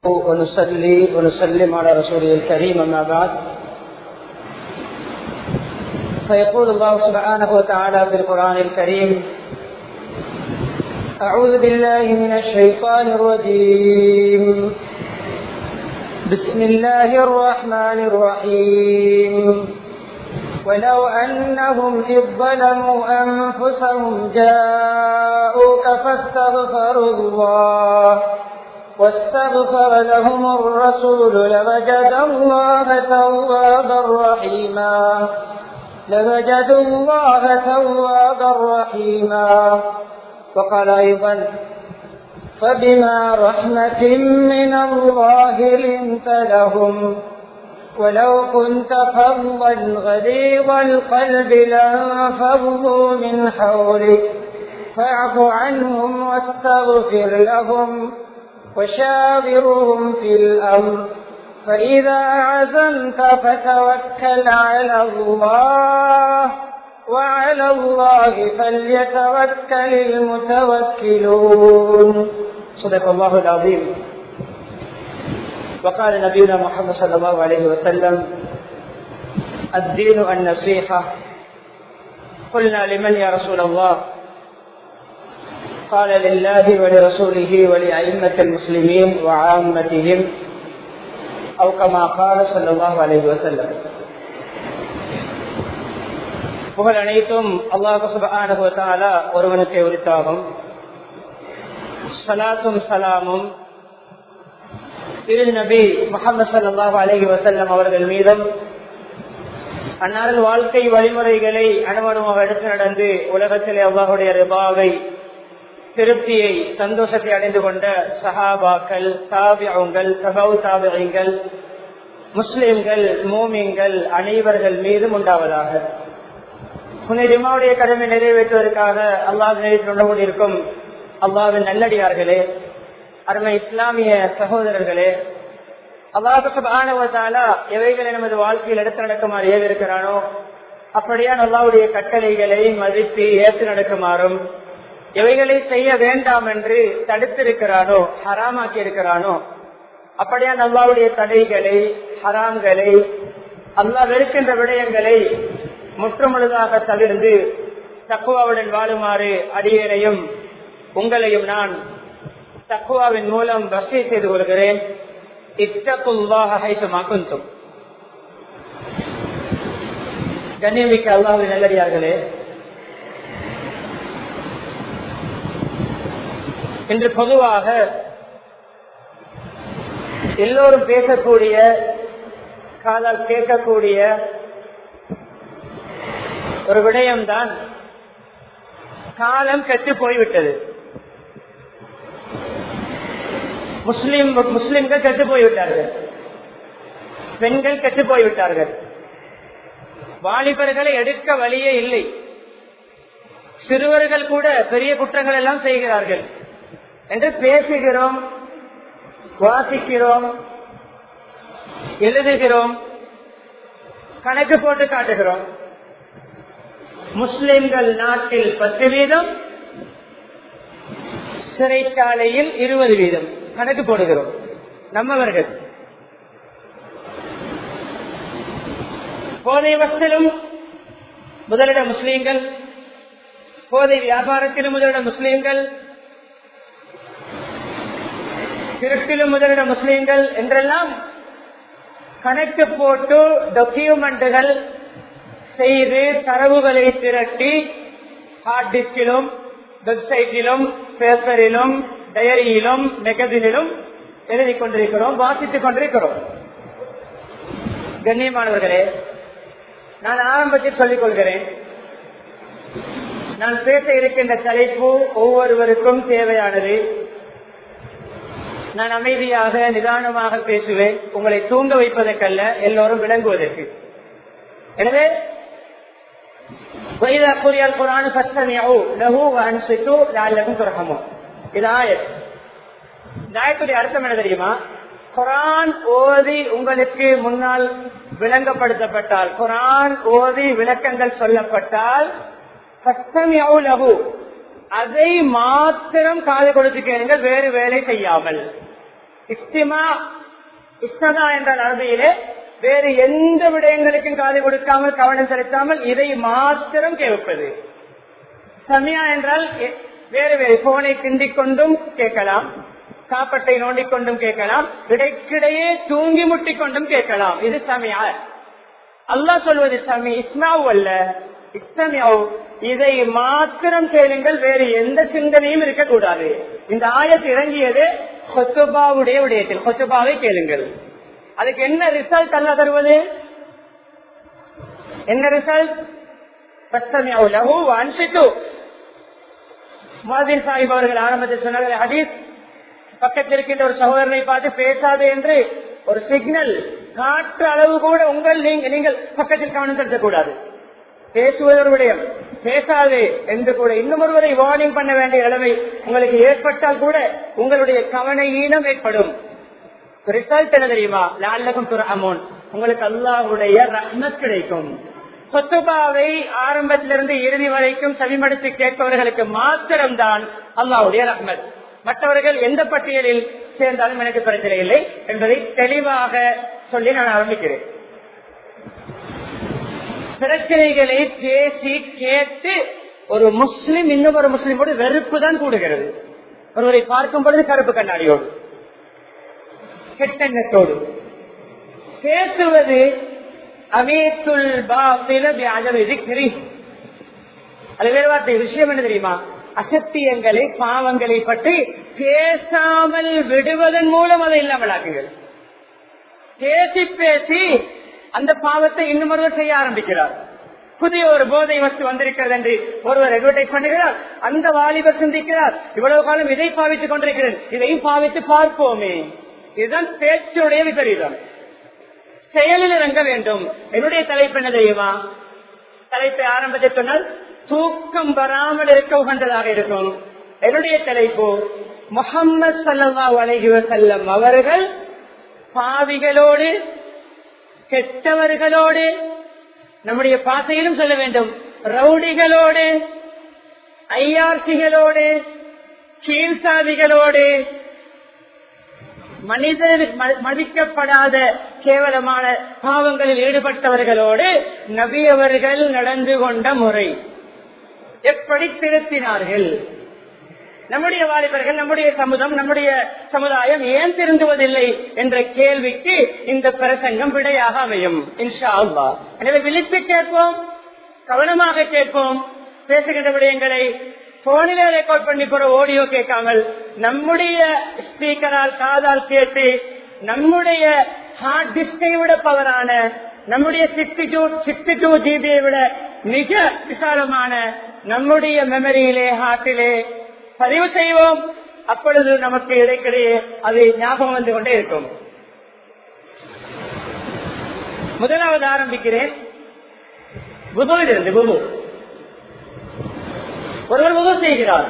ونصلي ونسلم على رسوله الكريم أما بعد فيقول الله سبحانه وتعالى في القرآن الكريم أعوذ بالله من الشيطان الرجيم بسم الله الرحمن الرحيم ولو أنهم إذ ظلموا أنفسهم جاءوك فاستغفروا الله واستغفر لهم الرسول لوجد الله توابا رحيما لوجدوا الله توابا رحيما وقال أيضا فبما رحمة من الله لنت لهم ولو كنت فظا غليظ القلب لانفضوا من حولك فاعف عنهم واستغفر لهم وشاورهم في الأمر فإذا عزمت فتوكل على الله وعلى الله فليتوكل المتوكلون صدق الله العظيم وقال نبينا محمد صلى الله عليه وسلم الدين النصيحة قلنا لمن يا رسول الله قال لله ولرسوله ولأئمة المسلمين وعامتهم أو كما قال صلى الله عليه وسلم புகழ் அனைத்தும் அல்லாஹு சுபானுவத்தாலா ஒருவனுக்கு உரித்தாகும் சலாத்தும் சலாமும் திரு நபி முகமது சல்லாஹு அலஹி வசல்லம் அவர்கள் மீதும் அன்னாரின் வாழ்க்கை வழிமுறைகளை அனுமணமாக எடுத்து நடந்து உலகத்திலே அல்லாஹுடைய ரிபாவை திருப்தியை சந்தோஷத்தை அடைந்து கொண்ட சஹாபாக்கள் தாபியங்கள் தகவு தாபியங்கள் முஸ்லிம்கள் மூமிங்கள் அனைவர்கள் மீதும் உண்டாவதாக புனிதமாவுடைய கடமை நிறைவேற்றுவதற்காக அல்லாஹ் நிறைவேற்றி கொண்டிருக்கும் அல்லாவின் நல்லடியார்களே அருமை இஸ்லாமிய சகோதரர்களே அல்லாஹாலா எவைகளை நமது வாழ்க்கையில் எடுத்து நடக்குமாறு ஏவிருக்கிறானோ அப்படியான் அல்லாவுடைய கட்டளைகளை மதித்து ஏற்று நடக்குமாறும் எவைகளை செய்ய வேண்டாம் என்று தடுத்திருக்கிறானோ ஹராமாக்கி இருக்கிறானோ அப்படியான் அல்லாவுடைய தடைகளை ஹராம்களை அல்லாஹ் வெறுக்கின்ற விடயங்களை முற்றுமுழுதாக தவிர்ந்து தக்குவாவுடன் வாழுமாறு அடியேனையும் உங்களையும் நான் தக்குவாவின் மூலம் வசதி செய்து கொள்கிறேன் இத்தக்குவாகும் கண்ணியமிக்க அல்லாஹின் நல்லடியார்களே இன்று பொதுவாக எல்லோரும் பேசக்கூடிய காதால் கேட்கக்கூடிய ஒரு விடயம்தான் காலம் கெட்டு போய்விட்டது முஸ்லிம் முஸ்லிம்கள் கெட்டு போய்விட்டார்கள் பெண்கள் கெட்டு போய்விட்டார்கள் வாலிபர்களை எடுக்க வழியே இல்லை சிறுவர்கள் கூட பெரிய குற்றங்கள் எல்லாம் செய்கிறார்கள் என்று பேசுகிறோம் வாசிக்கிறோம் எழுதுகிறோம் கணக்கு போட்டு காட்டுகிறோம் முஸ்லிம்கள் நாட்டில் பத்து வீதம் சிறைச்சாலையில் இருபது வீதம் கணக்கு போடுகிறோம் நம்மவர்கள் போதை வசத்திலும் முதலிட முஸ்லீம்கள் போதை வியாபாரத்திலும் முதலிட முஸ்லீம்கள் திருட்டிலும் முதலிட முஸ்லீம்கள் என்றெல்லாம் கணக்கு போட்டு டாக்குமெண்ட்டுகள் செய்து தரவுகளை திரட்டி ஹார்ட் டிஸ்கிலும் வெப்சைட்டிலும் பேப்பரிலும் டயரியிலும் மெகசினிலும் எழுதி கொண்டிருக்கிறோம் வாசித்துக் கொண்டிருக்கிறோம் கண்ணியமானவர்களே நான் ஆரம்பத்தில் சொல்லிக் கொள்கிறேன் நான் பேச இருக்கின்ற தலைப்பு ஒவ்வொருவருக்கும் தேவையானது நான் அமைதியாக நிதானமாக பேசுவேன் உங்களை தூங்க வைப்பதற்கல்ல எல்லோரும் விளங்குவதற்கு எனவே وإذا قرئ القرآن فاستمعوا له وأنصتوا لعلكم ترحمون இது ஆயத் இந்த ஆயத்துடைய அர்த்தம் என்ன தெரியுமா குரான் ஓதி உங்களுக்கு முன்னால் விளங்கப்படுத்தப்பட்டால் குரான் ஓதி விளக்கங்கள் சொல்லப்பட்டால் அதை மாத்திரம் காது கொடுத்து கேளுங்கள் வேறு வேலை செய்யாமல் இஸ்திமா இஸ்ததா என்றால் அரபியிலே வேறு எந்த விடயங்களுக்கும் காது கொடுக்காமல் கவனம் செலுத்தாமல் இதை மாத்திரம் கேட்பது சமியா என்றால் எ- வேறு வேறு போனை கிண்டிக் கொண்டும் கேட்கலாம் காப்பட்டை நோண்டிக் கொண்டும் கேட்கலாம் இடைக்கிடையே தூங்கி முட்டிக் கொண்டும் கேட்கலாம் இது சமியா அல்லாஹ் சொல்வது சமி இஸ்மாவு அல்ல இஸ்லமியாவு இதை மாத்திரம் கேளுங்கள் வேறு எந்த சிந்தனையும் இருக்கக்கூடாது இந்த ஆயத்து இறங்கியது ஹொத்துபாவுடைய விடயத்தில் ஹொத்துபாவை கேளுங்கள் அதுக்கு என்ன ரிசல்ட் அல்ல தருவது என்ன ரிசல்ட் மாதின் சாஹிப் அவர்கள் ஆரம்பத்தில் சொன்னார்கள் ஹதீஸ் பக்கத்தில் இருக்கின்ற ஒரு சகோதரனை பார்த்து பேசாது என்று ஒரு சிக்னல் காற்று அளவு கூட உங்கள் நீங்க- நீங்கள் பக்கத்தில் கவனம் செலுத்தக்கூடாது பேசுவது ஒரு விடயம் பேசாது என்று கூட இன்னும் ஒருவரை வார்னிங் பண்ண வேண்டிய நிலைமை உங்களுக்கு ஏற்பட்டால் கூட உங்களுடைய கவன ஈனம் ஏற்படும் ரிசல்ட் என்ன தெரியுமா லால்லகம் துற அமௌன் உங்களுக்கு அல்லாஹுடைய ரஹ்மத் கிடைக்கும் சொத்துபாவை ஆரம்பத்திலிருந்து இறுதி வரைக்கும் செவிமடுத்து கேட்பவர்களுக்கு மாத்திரம்தான் அல்லாஹுடைய ரஹ்மத் மற்றவர்கள் எந்த பட்டியலில் சேர்ந்தாலும் எனக்கு பிரச்சனை இல்லை என்பதை தெளிவாக சொல்லி நான் ஆரம்பிக்கிறேன் பிரச்சனைகளை பேசி கேட்டு ஒரு முஸ்லிம் இன்னும் ஒரு முஸ்லிமோடு வெறுப்பு தான் கூடுகிறது ஒருவரை பார்க்கும் பொழுது கருப்பு கண்ணாடியோடு கெட்டெண்ணத்தோடு பேசுவது அமேத்துல் பாத்தில வியாஜவிதிக்கிறி அது வேறு வார்த்தை விஷயம் என்ன தெரியுமா அசத்தியங்களை பாவங்களை பற்றி பேசாமல் விடுவதன் மூலம் அதை இல்லாமலாக்குங்கள் பேசி பேசி அந்த பாவத்தை இன்னும் ஒருவர் செய்ய ஆரம்பிக்கிறார் புதிய ஒரு போதை வஸ்து வந்திருக்கிறது என்று ஒருவர் அட்வர்டைஸ் பண்ணுகிறார் அந்த வாலிபர் சிந்திக்கிறார் இவ்வளவு காலம் இதை பாவித்துக் கொண்டிருக்கிறேன் இதையும் பாவித்து பார்ப்போமே இதுதான் பேச்சுடைய விபரீதம் செயலில் இறங்க வேண்டும் என்னுடைய தலைப்பு என்ன தெரியுமா தலைப்பை ஆரம்பத்தில் சொன்னால் தூக்கம் வராமல் இருக்க உகந்ததாக இருக்கும் என்னுடைய தலைப்பு முகம்மது சல்லா அலைஹி வஸல்லம் அவர்கள் பாவிகளோடு கெட்டவர்களோடு நம்முடைய பாசையிலும் சொல்ல வேண்டும் ரவுடிகளோடு ஐஆர்சிகளோடு கீழ்சாதிகளோடு மனிதர் ம- மதிக்கப்படாத கேவலமான பாவங்களில் ஈடுபட்டவர்களோடு நபி அவர்கள் நடந்து கொண்ட முறை எப்படி திருத்தினார்கள் நம்முடைய வாலிபர்கள் நம்முடைய சமுதாயம் நம்முடைய சமுதாயம் ஏன் திருந்துவதில்லை என்ற கேள்விக்கு இந்த பிரசங்கம் விடையாக அமையும் இன்ஷா அல்லா எனவே விழித்து கேட்போம் கவனமாக கேட்போம் பேசுகின்ற விடயங்களை போனிலே ரெக்கார்ட் பண்ணி போற ஆடியோ கேட்காமல் நம்முடைய ஸ்பீக்கரால் காதால் கேட்டு நம்முடைய ஹார்ட் டிஸ்கை விட பவரான நம்முடைய சிக்ஸ்டி டூ சிக்ஸ்டி டூ ஜிபியை விட மிக விசாலமான நம்முடைய மெமரியிலே ஹார்ட்டிலே பதிவு செய்வோம் அப்பொழுது நமக்கு இடைக்கிடையே அது ஞாபகம் வந்து கொண்டே இருக்கும் முதலாவது ஆரம்பிக்கிறேன் புதுவிலிருந்து புது ஒருவர் புது செய்கிறார்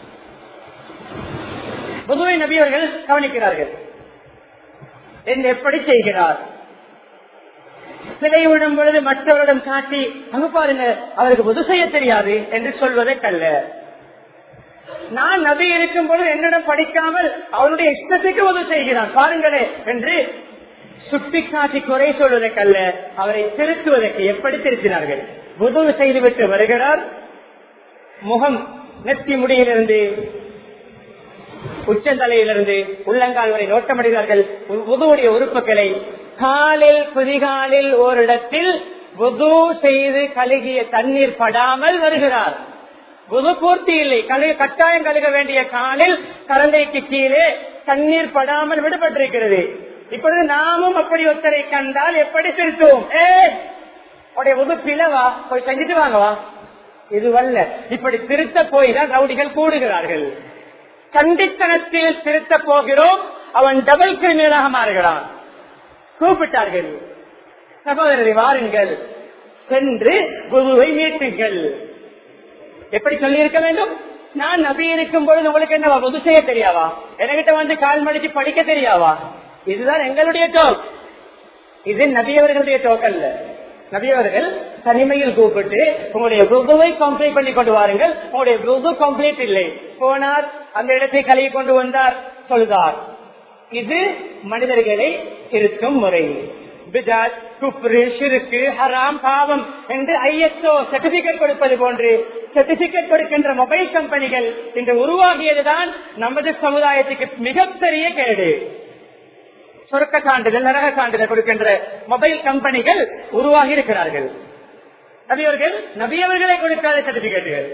புதுவை நபியவர்கள் கவனிக்கிறார்கள் என்று எப்படி செய்கிறார் சிலை விடும் பொழுது மற்றவரிடம் காட்டி அங்கு பாருங்க அவருக்கு புது செய்ய தெரியாது என்று சொல்வதற்கல்ல நான் நபி இருக்கும் பொழுது என்னிடம் படிக்காமல் அவருடைய இஷ்டத்துக்கு உதவி செய்கிறான் பாருங்களே என்று சுட்டிக்காட்டி குறை சொல்வதற்கல்ல அவரை திருத்துவதற்கு எப்படி திருத்தினார்கள் உதவு செய்துவிட்டு வருகிறார் முகம் நெத்தி முடியிலிருந்து உச்சந்தலையிலிருந்து உள்ளங்கால் வரை நோட்டமடைகிறார்கள் உதவுடைய உறுப்புகளை காலில் குதிகாலில் ஓரிடத்தில் புது செய்து கழுகிய தண்ணீர் படாமல் வருகிறார் புது பூர்த்தி இல்லை கழு கட்டாயம் கழுக வேண்டிய காலில் கரண்டைக்கு கீழே தண்ணீர் படாமல் விடுபட்டிருக்கிறது இப்பொழுது நாமும் அப்படி ஒருத்தரை கண்டால் எப்படி திருத்துவோம் ஏ உடைய உது பிளவா போய் செஞ்சுட்டு வாங்கவா இதுவல்ல இப்படி திருத்த போய் தான் ரவுடிகள் கூடுகிறார்கள் சண்டித்தனத்தில் திருத்த போகிறோம் அவன் டபுள் கிரிமினலாக மாறுகிறான் கூப்பிட்டார்கள் சகோதரரை வாருங்கள் சென்று குருவை மீட்டுங்கள் எப்படி சொல்லி இருக்க வேண்டும் நான் நபி இருக்கும் பொழுது உங்களுக்கு என்ன உது செய்ய தெரியாவா என்கிட்ட வந்து கால் மடிச்சு படிக்க தெரியாவா இதுதான் எங்களுடைய டோக் இது நபியவர்களுடைய டோக் அல்ல நபியவர்கள் தனிமையில் கூப்பிட்டு உங்களுடைய ருதுவை கம்ப்ளீட் பண்ணி கொண்டு வாருங்கள் உங்களுடைய ருது கம்ப்ளீட் இல்லை போனார் அந்த இடத்தை கழுவி கொண்டு வந்தார் சொல்கிறார் இது மனிதர்களை இருக்கும் முறை பிதாத் குப்ரு ஷிருக்கு ஹராம் பாவம் என்று ஐஎஸ்ஓ சர்டிபிகேட் கொடுப்பது போன்று சர்டிபிகேட் கொடுக்கின்ற மொபைல் கம்பெனிகள் இன்று உருவாகியதுதான் நமது சமுதாயத்துக்கு மிகப்பெரிய கேடு சொர்க்க சான்றிதழ் நரக சான்றிதழ் கொடுக்கின்ற மொபைல் கம்பெனிகள் உருவாகி இருக்கிறார்கள் நபியவர்கள் நபியவர்களை கொடுக்காத சர்டிபிகேட்டுகள்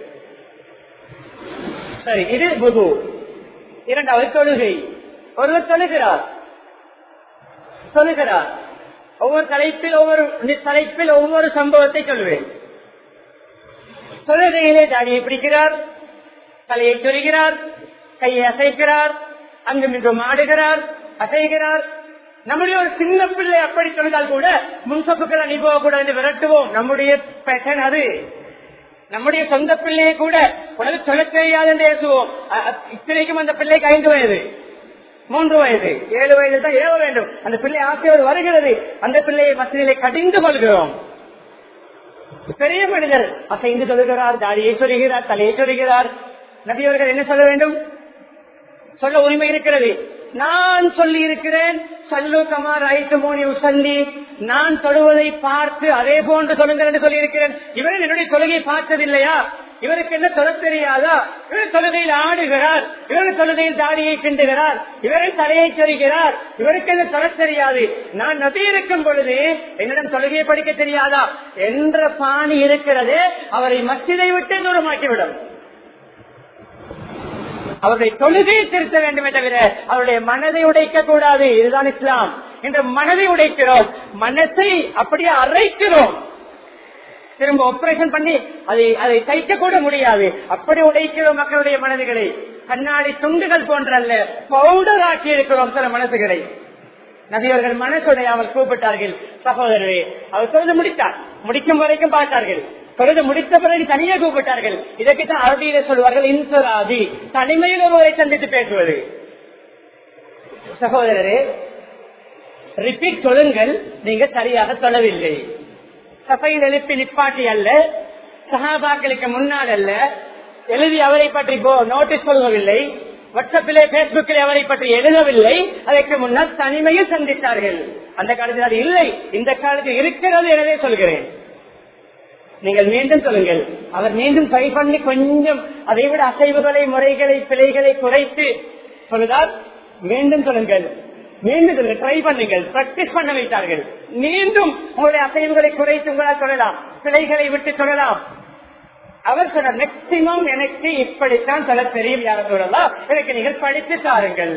சரி இது புது இரண்டாவது தொழுகை ஒருவர் தொழுகிறார் சொல்லுகிறார் ஒவ்வொரு தலைப்பில் ஒவ்வொரு தலைப்பில் ஒவ்வொரு சம்பவத்தை சொல்லுவேன் தொழுகையிலே தாடியை பிடிக்கிறார் தலையை சொருகிறார் கையை அசைக்கிறார் அங்கும் இங்கும் ஆடுகிறார் அசைகிறார் நம்முடைய ஒரு சின்ன பிள்ளை அப்படி சொன்னால் கூட முன்சப்புக்கள் அனுபவக்கூடாது என்று விரட்டுவோம் நம்முடைய பேட்டர்ன் அது நம்முடைய சொந்த பிள்ளையை கூட உனக்கு சொல்ல தெரியாது என்று பேசுவோம் இத்தனைக்கும் அந்த பிள்ளைக்கு ஐந்து வயது மூன்று வயது ஏழு வயது தான் ஏழ வேண்டும் அந்த பிள்ளை ஆசையோடு வருகிறது அந்த பிள்ளையை மசிலே கடிந்து கொள்கிறோம் பெரிய மனிதர் அசைந்து தொழுகிறார் தாடியை சொல்கிறார் தலையை சொல்கிறார் நபியவர்கள் என்ன சொல்ல வேண்டும் சொல்ல உரிமை இருக்கிறது நான் சொல்லி இருக்கிறேன் சல்லு கமார் ஐத்து மோனி உசல்லி நான் தொழுவதை பார்த்து அதே போன்று சொல்லுங்கள் என்று சொல்லியிருக்கிறேன் இவர் என்னுடைய தொழுகையை பார்த்ததில்லையா இவருக்கு என்ன சொல்ல தெரியாதா இவர் தொழுகையில் ஆடுகிறார் இவர் தொழுகையில் தாடியை கிண்டுகிறார் இவரை தலையை சொல்கிறார் இவருக்கு என்ன சொல்ல தெரியாது நான் நபி இருக்கும் பொழுது என்னிடம் தொழுகையை படிக்க தெரியாதா என்ற பாணி இருக்கிறது அவரை மசிதை விட்டு தூரமாக்கிவிடும் அவருடைய தொழுகையை திருத்த வேண்டுமே தவிர அவருடைய மனதை உடைக்க கூடாது இதுதான் இஸ்லாம் என்ற மனதை உடைக்கிறோம் மனத்தை அப்படியே அரைக்கிறோம் திரும்ப ஆபரேஷன் பண்ணி அதை அதை தைக்க கூட முடியாது அப்படி உடைக்கிறோம் மக்களுடைய மனதுகளை கண்ணாடி துண்டுகள் போன்றல்ல பவுடர் ஆக்கி இருக்கிறோம் சில மனசுகளை நபியவர்கள் மனசுடையாமல் கூப்பிட்டார்கள் சகோதரரே அவர் தொழுது முடித்தார் முடிக்கும் வரைக்கும் பார்த்தார்கள் தொழுது முடித்த பிறகு தனியே கூப்பிட்டார்கள் இதற்குத்தான் அரபியில சொல்வார்கள் இன்சுராதி தனிமையில் ஒருவரை சந்தித்து பேசுவது சகோதரரே ரிப்பீட் சொல்லுங்கள் நீங்க சரியாக சொல்லவில்லை சபையில் எழுப்பி நிப்பாட்டி அல்ல சகாபாக்களுக்கு முன்னால் அல்ல எழுதி அவரை பற்றி நோட்டீஸ் கொள்வதில்லை வாட்ஸ்அப்பிலே பேஸ்புக்கிலே அவரை பற்றி எழுதவில்லை அதற்கு முன்னால் தனிமையில் சந்தித்தார்கள் அந்த காலத்தில் அது இல்லை இந்த காலத்தில் இருக்கிறது எனவே சொல்கிறேன் நீங்கள் மீண்டும் சொல்லுங்கள் அவர் மீண்டும் ட்ரை பண்ணி கொஞ்சம் அதை விட அசைவுகளை முறைகளை பிழைகளை குறைத்து சொல்லுதால் மீண்டும் சொல்லுங்கள் மீண்டும் சொல்லுங்கள் ட்ரை பண்ணுங்கள் பிராக்டிஸ் பண்ண வைத்தார்கள் மீண்டும் உங்களுடைய அசைவுகளை குறைத்து உங்களால் சொல்லலாம் பிழைகளை விட்டு சொல்லலாம் அவர் சொன்ன மேக்சிமம் எனக்கு இப்படித்தான் சொல்ல தெரியும் யார சொல்லலாம் எனக்கு நீங்கள் படித்து தாருங்கள்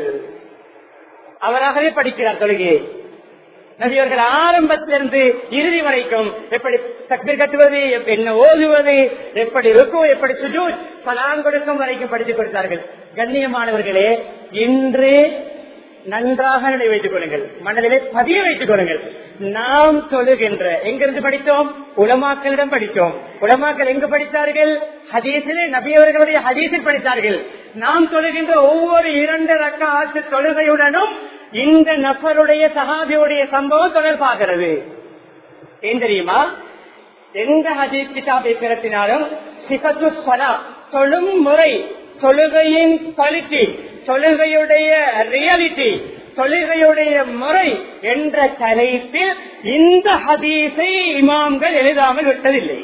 அவராகவே படிக்கிறார் தொழுகையை நபியவர்கள் ஆரம்பத்திலிருந்து இறுதி வரைக்கும் எப்படி சக்தி கட்டுவது என்ன ஓதுவது எப்படி இருக்கும் எப்படி சுஜூ பலாம் கொடுக்கும் வரைக்கும் படித்துக் கொடுத்தார்கள் கண்ணியமானவர்களே இன்று நன்றாக நிலை வைத்துக் கொள்ளுங்கள் மனதிலே பதிய வைத்துக் கொள்ளுங்கள் நாம் தொழுகின்ற எங்கிருந்து படித்தோம் உலமாக்களிடம் படித்தோம் உலமாக்கள் எங்கு படித்தார்கள் ஹதீசிலே நபியவர்களுடைய ஹதீசில் படித்தார்கள் நாம் தொழுகின்ற ஒவ்வொரு இரண்டு ரக்க ஆட்சி தொழுகையுடனும் இந்த நபருடைய சகாபியுடைய சம்பவம் தொடர்பாகிறது ஏன் தெரியுமா எந்த ஹதீஸ் கிதாபை பிறத்தினாலும் சிபத்து சலா தொழும் முறை தொழுகையின் குவாலிட்டி தொழுகையுடைய ரியாலிட்டி தொழுகையுடைய முறை என்ற தலைப்பில் இந்த ஹதீஸை இமாம்கள் எழுதாமல் விட்டதில்லை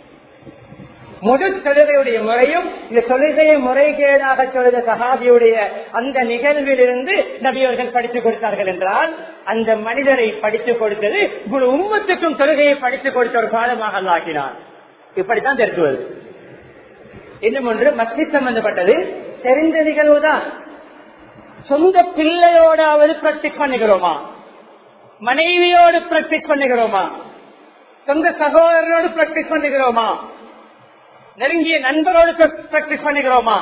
முழு தொழுகையுடைய முறையும் இந்த தொழுகையை முறைகேடாக தொழுத சகாபியுடைய அந்த நிகழ்விலிருந்து நபியவர்கள் படித்துக் கொடுத்தார்கள் என்றால் அந்த மனிதரை படித்துக் கொடுத்தது குழு உம்மத்துக்கும் தொழுகையை படித்துக் கொடுத்த ஒரு பாடமாக ஆக்கினார் இப்படித்தான் தெரிந்துவது இன்னும் ஒன்று மஸ்ஜித் சம்பந்தப்பட்டது தெரிந்த நிகழ்வுதான் சொந்த பிள்ளையோடாவது பிராக்டிஸ் பண்ணுகிறோமா மனைவியோடு பிராக்டிஸ் பண்ணுகிறோமா சொந்த சகோதரனோடு பிராக்டிஸ் பண்ணுகிறோமா நெருங்கிய நண்பரோடு பிராக்டிஸ் பண்ணுகிறோமா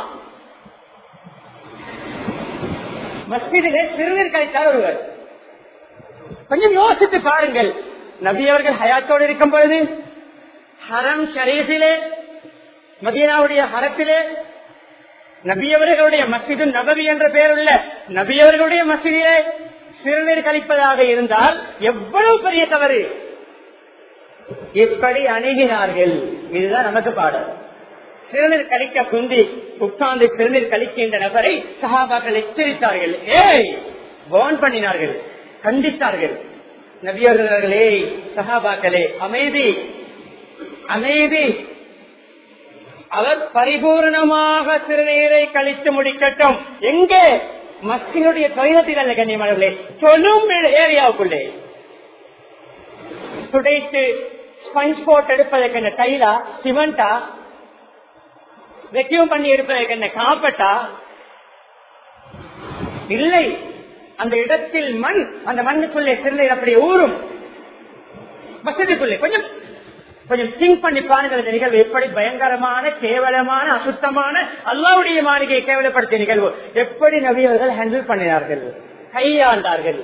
மஸ்ஜிதிலே சிறுநீர் கழித்தார் ஒருவர் கொஞ்சம் யோசித்து பாருங்கள் நபி அவர்கள் ஹயாத்தோடு இருக்கும் பொழுது ஹரம் ஷரீஃபிலே மதீனாவுடைய ஹரத்திலே நபியவர்களுடைய மசிது நபவி என்ற பெயர் உள்ள நபியவர்களுடைய மசிதிலே சிறுநீர் கழிப்பதாக இருந்தால் எவ்வளவு பெரிய தவறு இப்படி அணுகினார்கள் இதுதான் நமக்கு பாடம் சிறுநீர் கழிக்க குந்தி உட்கார்ந்து சிறுநீர் கழிக்கின்ற நபரை சகாபாக்கள் எச்சரித்தார்கள் ஏய் வான் பண்ணினார்கள் கண்டித்தார்கள் நபியர்களே சகாபாக்களே அமைதி அமைதி அவர் பரிபூர்ணமாக சிறுநீரை கழித்து முடிக்கட்டும் எங்கே மக்களுடைய தொழிலத்தில் அல்ல கண்ணியமானவர்களே சொல்லும் ஏரியாவுக்குள்ளே துடைத்து ஸ்பஞ்ச் போட்டு எடுப்பதற்கு என்ன டைலா சிமெண்டா வெக்யூம் பண்ணி எடுப்பதற்கு என்ன காப்பட்டா இல்லை அந்த இடத்தில் மண் அந்த மண்ணுக்குள்ளே சிறுநீர் அப்படியே ஊறும் வசதிக்குள்ளே கொஞ்சம் கொஞ்சம் திங்க் பண்ணி பாருங்கள் இந்த நிகழ்வு எப்படி பயங்கரமான கேவலமான அசுத்தமான அல்லாவுடைய மாளிகையை கேவலப்படுத்திய நிகழ்வு எப்படி நபியவர்கள் ஹேண்டில் பண்ணினார்கள் கையாண்டார்கள்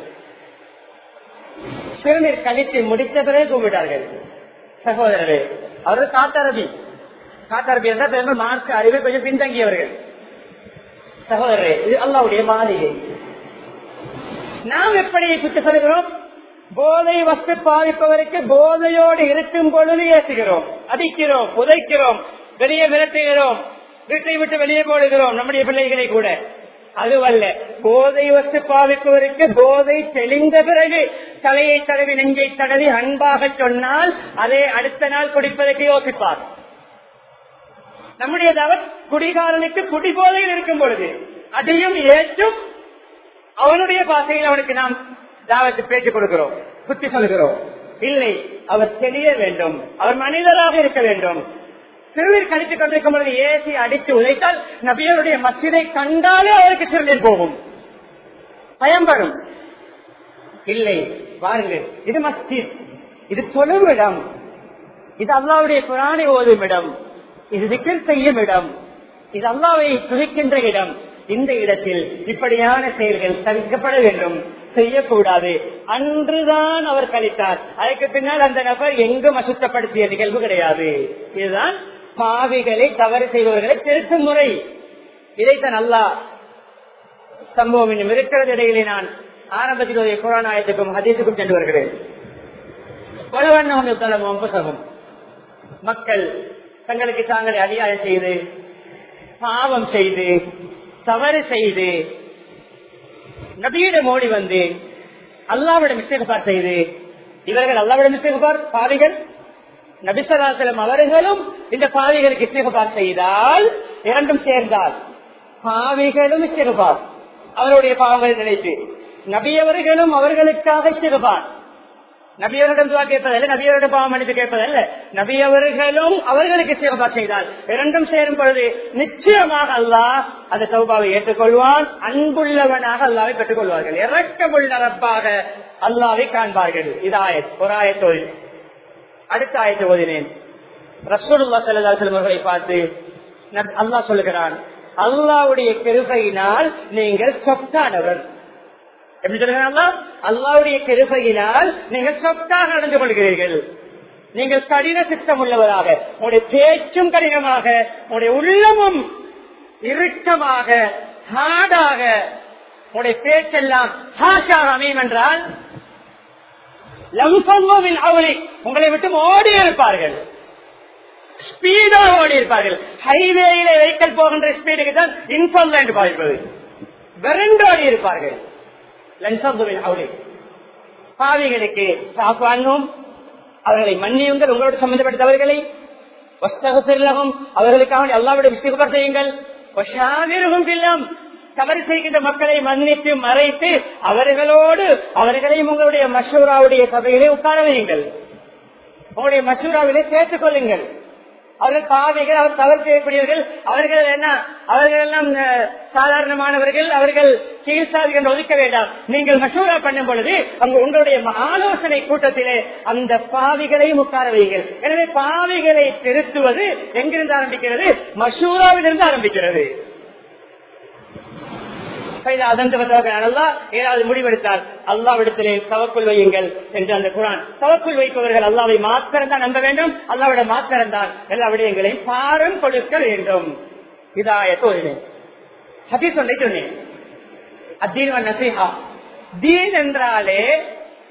சிறுநீர் கழித்து முடித்த பிறகு கூப்பிட்டார்கள் சகோதரரே அவர்கள் காட்டரபி காட்டரபி என்றால் பெரும்பாலும் மார்க்க அறிவை கொஞ்சம் பின்தங்கியவர்கள் சகோதரரே இது அல்லாவுடைய மாளிகை நாம் எப்படி குத்து சொல்கிறோம் போதை வஸ்து பாதிப்பவருக்கு போதையோடு இருக்கும் பொழுது ஏசுகிறோம் அடிக்கிறோம் புதைக்கிறோம் வெளியே விரட்டுகிறோம் வீட்டை விட்டு வெளியே போடுகிறோம் நம்முடைய பிள்ளைகளை கூட அதுவல்ல போதை வஸ்து பாவிப்பவருக்கு போதை தெளிந்த பிறகு தலையை தடவி நெஞ்சை தடவி அன்பாக சொன்னால் அதை அடுத்த நாள் குடிப்பதற்கு யோசிப்பார் நம்முடைய தவறு குடிகாரனுக்கு குடிபோதையில் இருக்கும் பொழுது அதையும் ஏற்றும் அவனுடைய பாசையில் அவனுக்கு நாம் தாவத்து பேச்சு கொடுக்கிறோம் புத்தி சொல்கிறோம் இல்லை அவர் தெரிய வேண்டும் அவர் மனிதராக இருக்க வேண்டும் சிறுநீர் கழித்துக் கொண்டிருக்கும் பொழுது ஏசி அடித்து உதைத்தால் நபியருடைய மசிதை கண்டாலே அவருக்கு சிறுநீர் போகும் பயன்படும் இல்லை பாருங்கள் இது மஸ்ஜித் இது தொழும் இடம் இது அல்லாவுடைய குரானை ஓதும் இடம் இது திக்கல் செய்யும் இடம் இது அல்லாவை துதிக்கின்ற இடம் இந்த இடத்தில் இப்படியான செயல்கள் தவிர்க்கப்பட வேண்டும் செய்யக்கூடாது அன்றுதான் அவர் கழித்தார் அதற்கு பின்னால் அந்த நபர் எங்கும் அசுத்தப்படுத்திய நிகழ்வு கிடையாது இதுதான் பாவிகளை தவறு செய்பவர்களை திருத்தும் முறை இதைத்தான் அல்லா சம்பவம் இன்னும் இருக்கிறது இடையிலே நான் ஆரம்பத்தில் ஒரு குரானாயத்துக்கும் ஹதீசுக்கும் சென்று வருகிறேன் பலவண்ணம் புசகம் மக்கள் தங்களுக்கு தாங்களை அநியாயம் செய்து பாவம் செய்து தவறு செய்து நபியிடம் ஓடி வந்து அல்லாவிடம் இஸ்தகபார் செய்து இவர்கள் அல்லாவிடம் இஸ்தகபார் பாவிகள் நபிசராசலம் அவர்களும் இந்த பாவிகளுக்கு இஸ்தகபார் செய்தால் இரண்டும் சேர்ந்தால் பாவிகளும் இஸ்தகபார் அவருடைய பாவங்களை நினைத்து நபியவர்களும் அவர்களுக்காக இஸ்தகபார் நபியவரிடம் துவா கேட்பதல்ல நபியவரிடம் பாவம் மன்னித்து கேட்பதல்ல நபியவர்களும் அவர்களுக்கு சேவா செய்தால் இரண்டும் சேரும் பொழுது நிச்சயமாக அல்லாஹ் அந்த சௌபாவை ஏற்றுக்கொள்வான் அன்புள்ளவனாக அல்லாவை பெற்றுக் கொள்வார்கள் இறக்கமுள்ள ரப்பாக அல்லாவை காண்பார்கள் இது ஆயத் ஒரு ஆயத்தோல் அடுத்த ஆயத்தை ஓதினேன் ரசூலுல்லா சல்லா செல்வர்களை பார்த்து அல்லாஹ் சொல்லுகிறான் அல்லாவுடைய கிருபையினால் நீங்கள் சொத்தானவர் எப்படி சொல்லுங்க அல்லாவுடைய கிருபையினால் நீங்கள் சொத்தாக நடந்து கொள்கிறீர்கள் நீங்கள் கடின சித்தம் உள்ளவராக உங்களுடைய பேச்சும் கடினமாக உங்களுடைய உள்ளமும் இறுக்கமாக ஹார்டாக உங்களுடைய பேச்செல்லாம் ஹாஷாக அமையும் என்றால் லம்சங்கோவின் அவரை உங்களை விட்டு ஓடி இருப்பார்கள் ஸ்பீடாக ஓடி இருப்பார்கள் ஹைவேயில வெஹிக்கல் போகின்ற ஸ்பீடுக்கு தான் இன்ஃபார்ம் பாதிப்பது விரண்டோடி இருப்பார்கள் பாவிகளுக்கு சாப்பானும் அவர்களை மன்னியுங்கள் உங்களோட சம்பந்தப்பட்டவர்களை வஸ்தகசில்லகம் அவர்களுக்காக எல்லாவிட விஸ்திகுபர் செய்யுங்கள் இல்லாம் தவறு செய்கின்ற மக்களை மன்னித்து மறைத்து அவர்களோடு அவர்களையும் உங்களுடைய மசூராவுடைய சபையிலே உட்கார வையுங்கள் உங்களுடைய மசூராவிலே சேர்த்துக் கொள்ளுங்கள் அவர்கள் பாவைகள் அவர் தவறு செய்யக்கூடியவர்கள் அவர்கள் என்ன அவர்கள் எல்லாம் சாதாரணமானவர்கள் அவர்கள் சிகிச்சாதிகள் ஒதுக்க வேண்டாம் நீங்கள் மசூரா பண்ணும் பொழுது அங்கு உங்களுடைய ஆலோசனை கூட்டத்திலே அந்த பாவிகளையும் உட்கார வையுங்கள் எனவே பாவிகளை திருத்துவது எங்கிருந்து ஆரம்பிக்கிறது மசூராவிலிருந்து ஆரம்பிக்கிறது ஏதாவது முடிவெடுத்தால் அல்லாவிடத்திலே தவக்குள் வையுங்கள் என்று அந்த குரான் தவக்குள் வைப்பவர்கள் அல்லாவை மாத்திரம் தான் நம்ப வேண்டும் அல்லாவிட மாத்திரம் தான் எல்லா விடயங்களையும் பாரம் கொடுக்க வேண்டும் இதாய தோழினேன் சதி சொன்னை சொன்னேன் அத்தீன் நசிஹா தீன் என்றாலே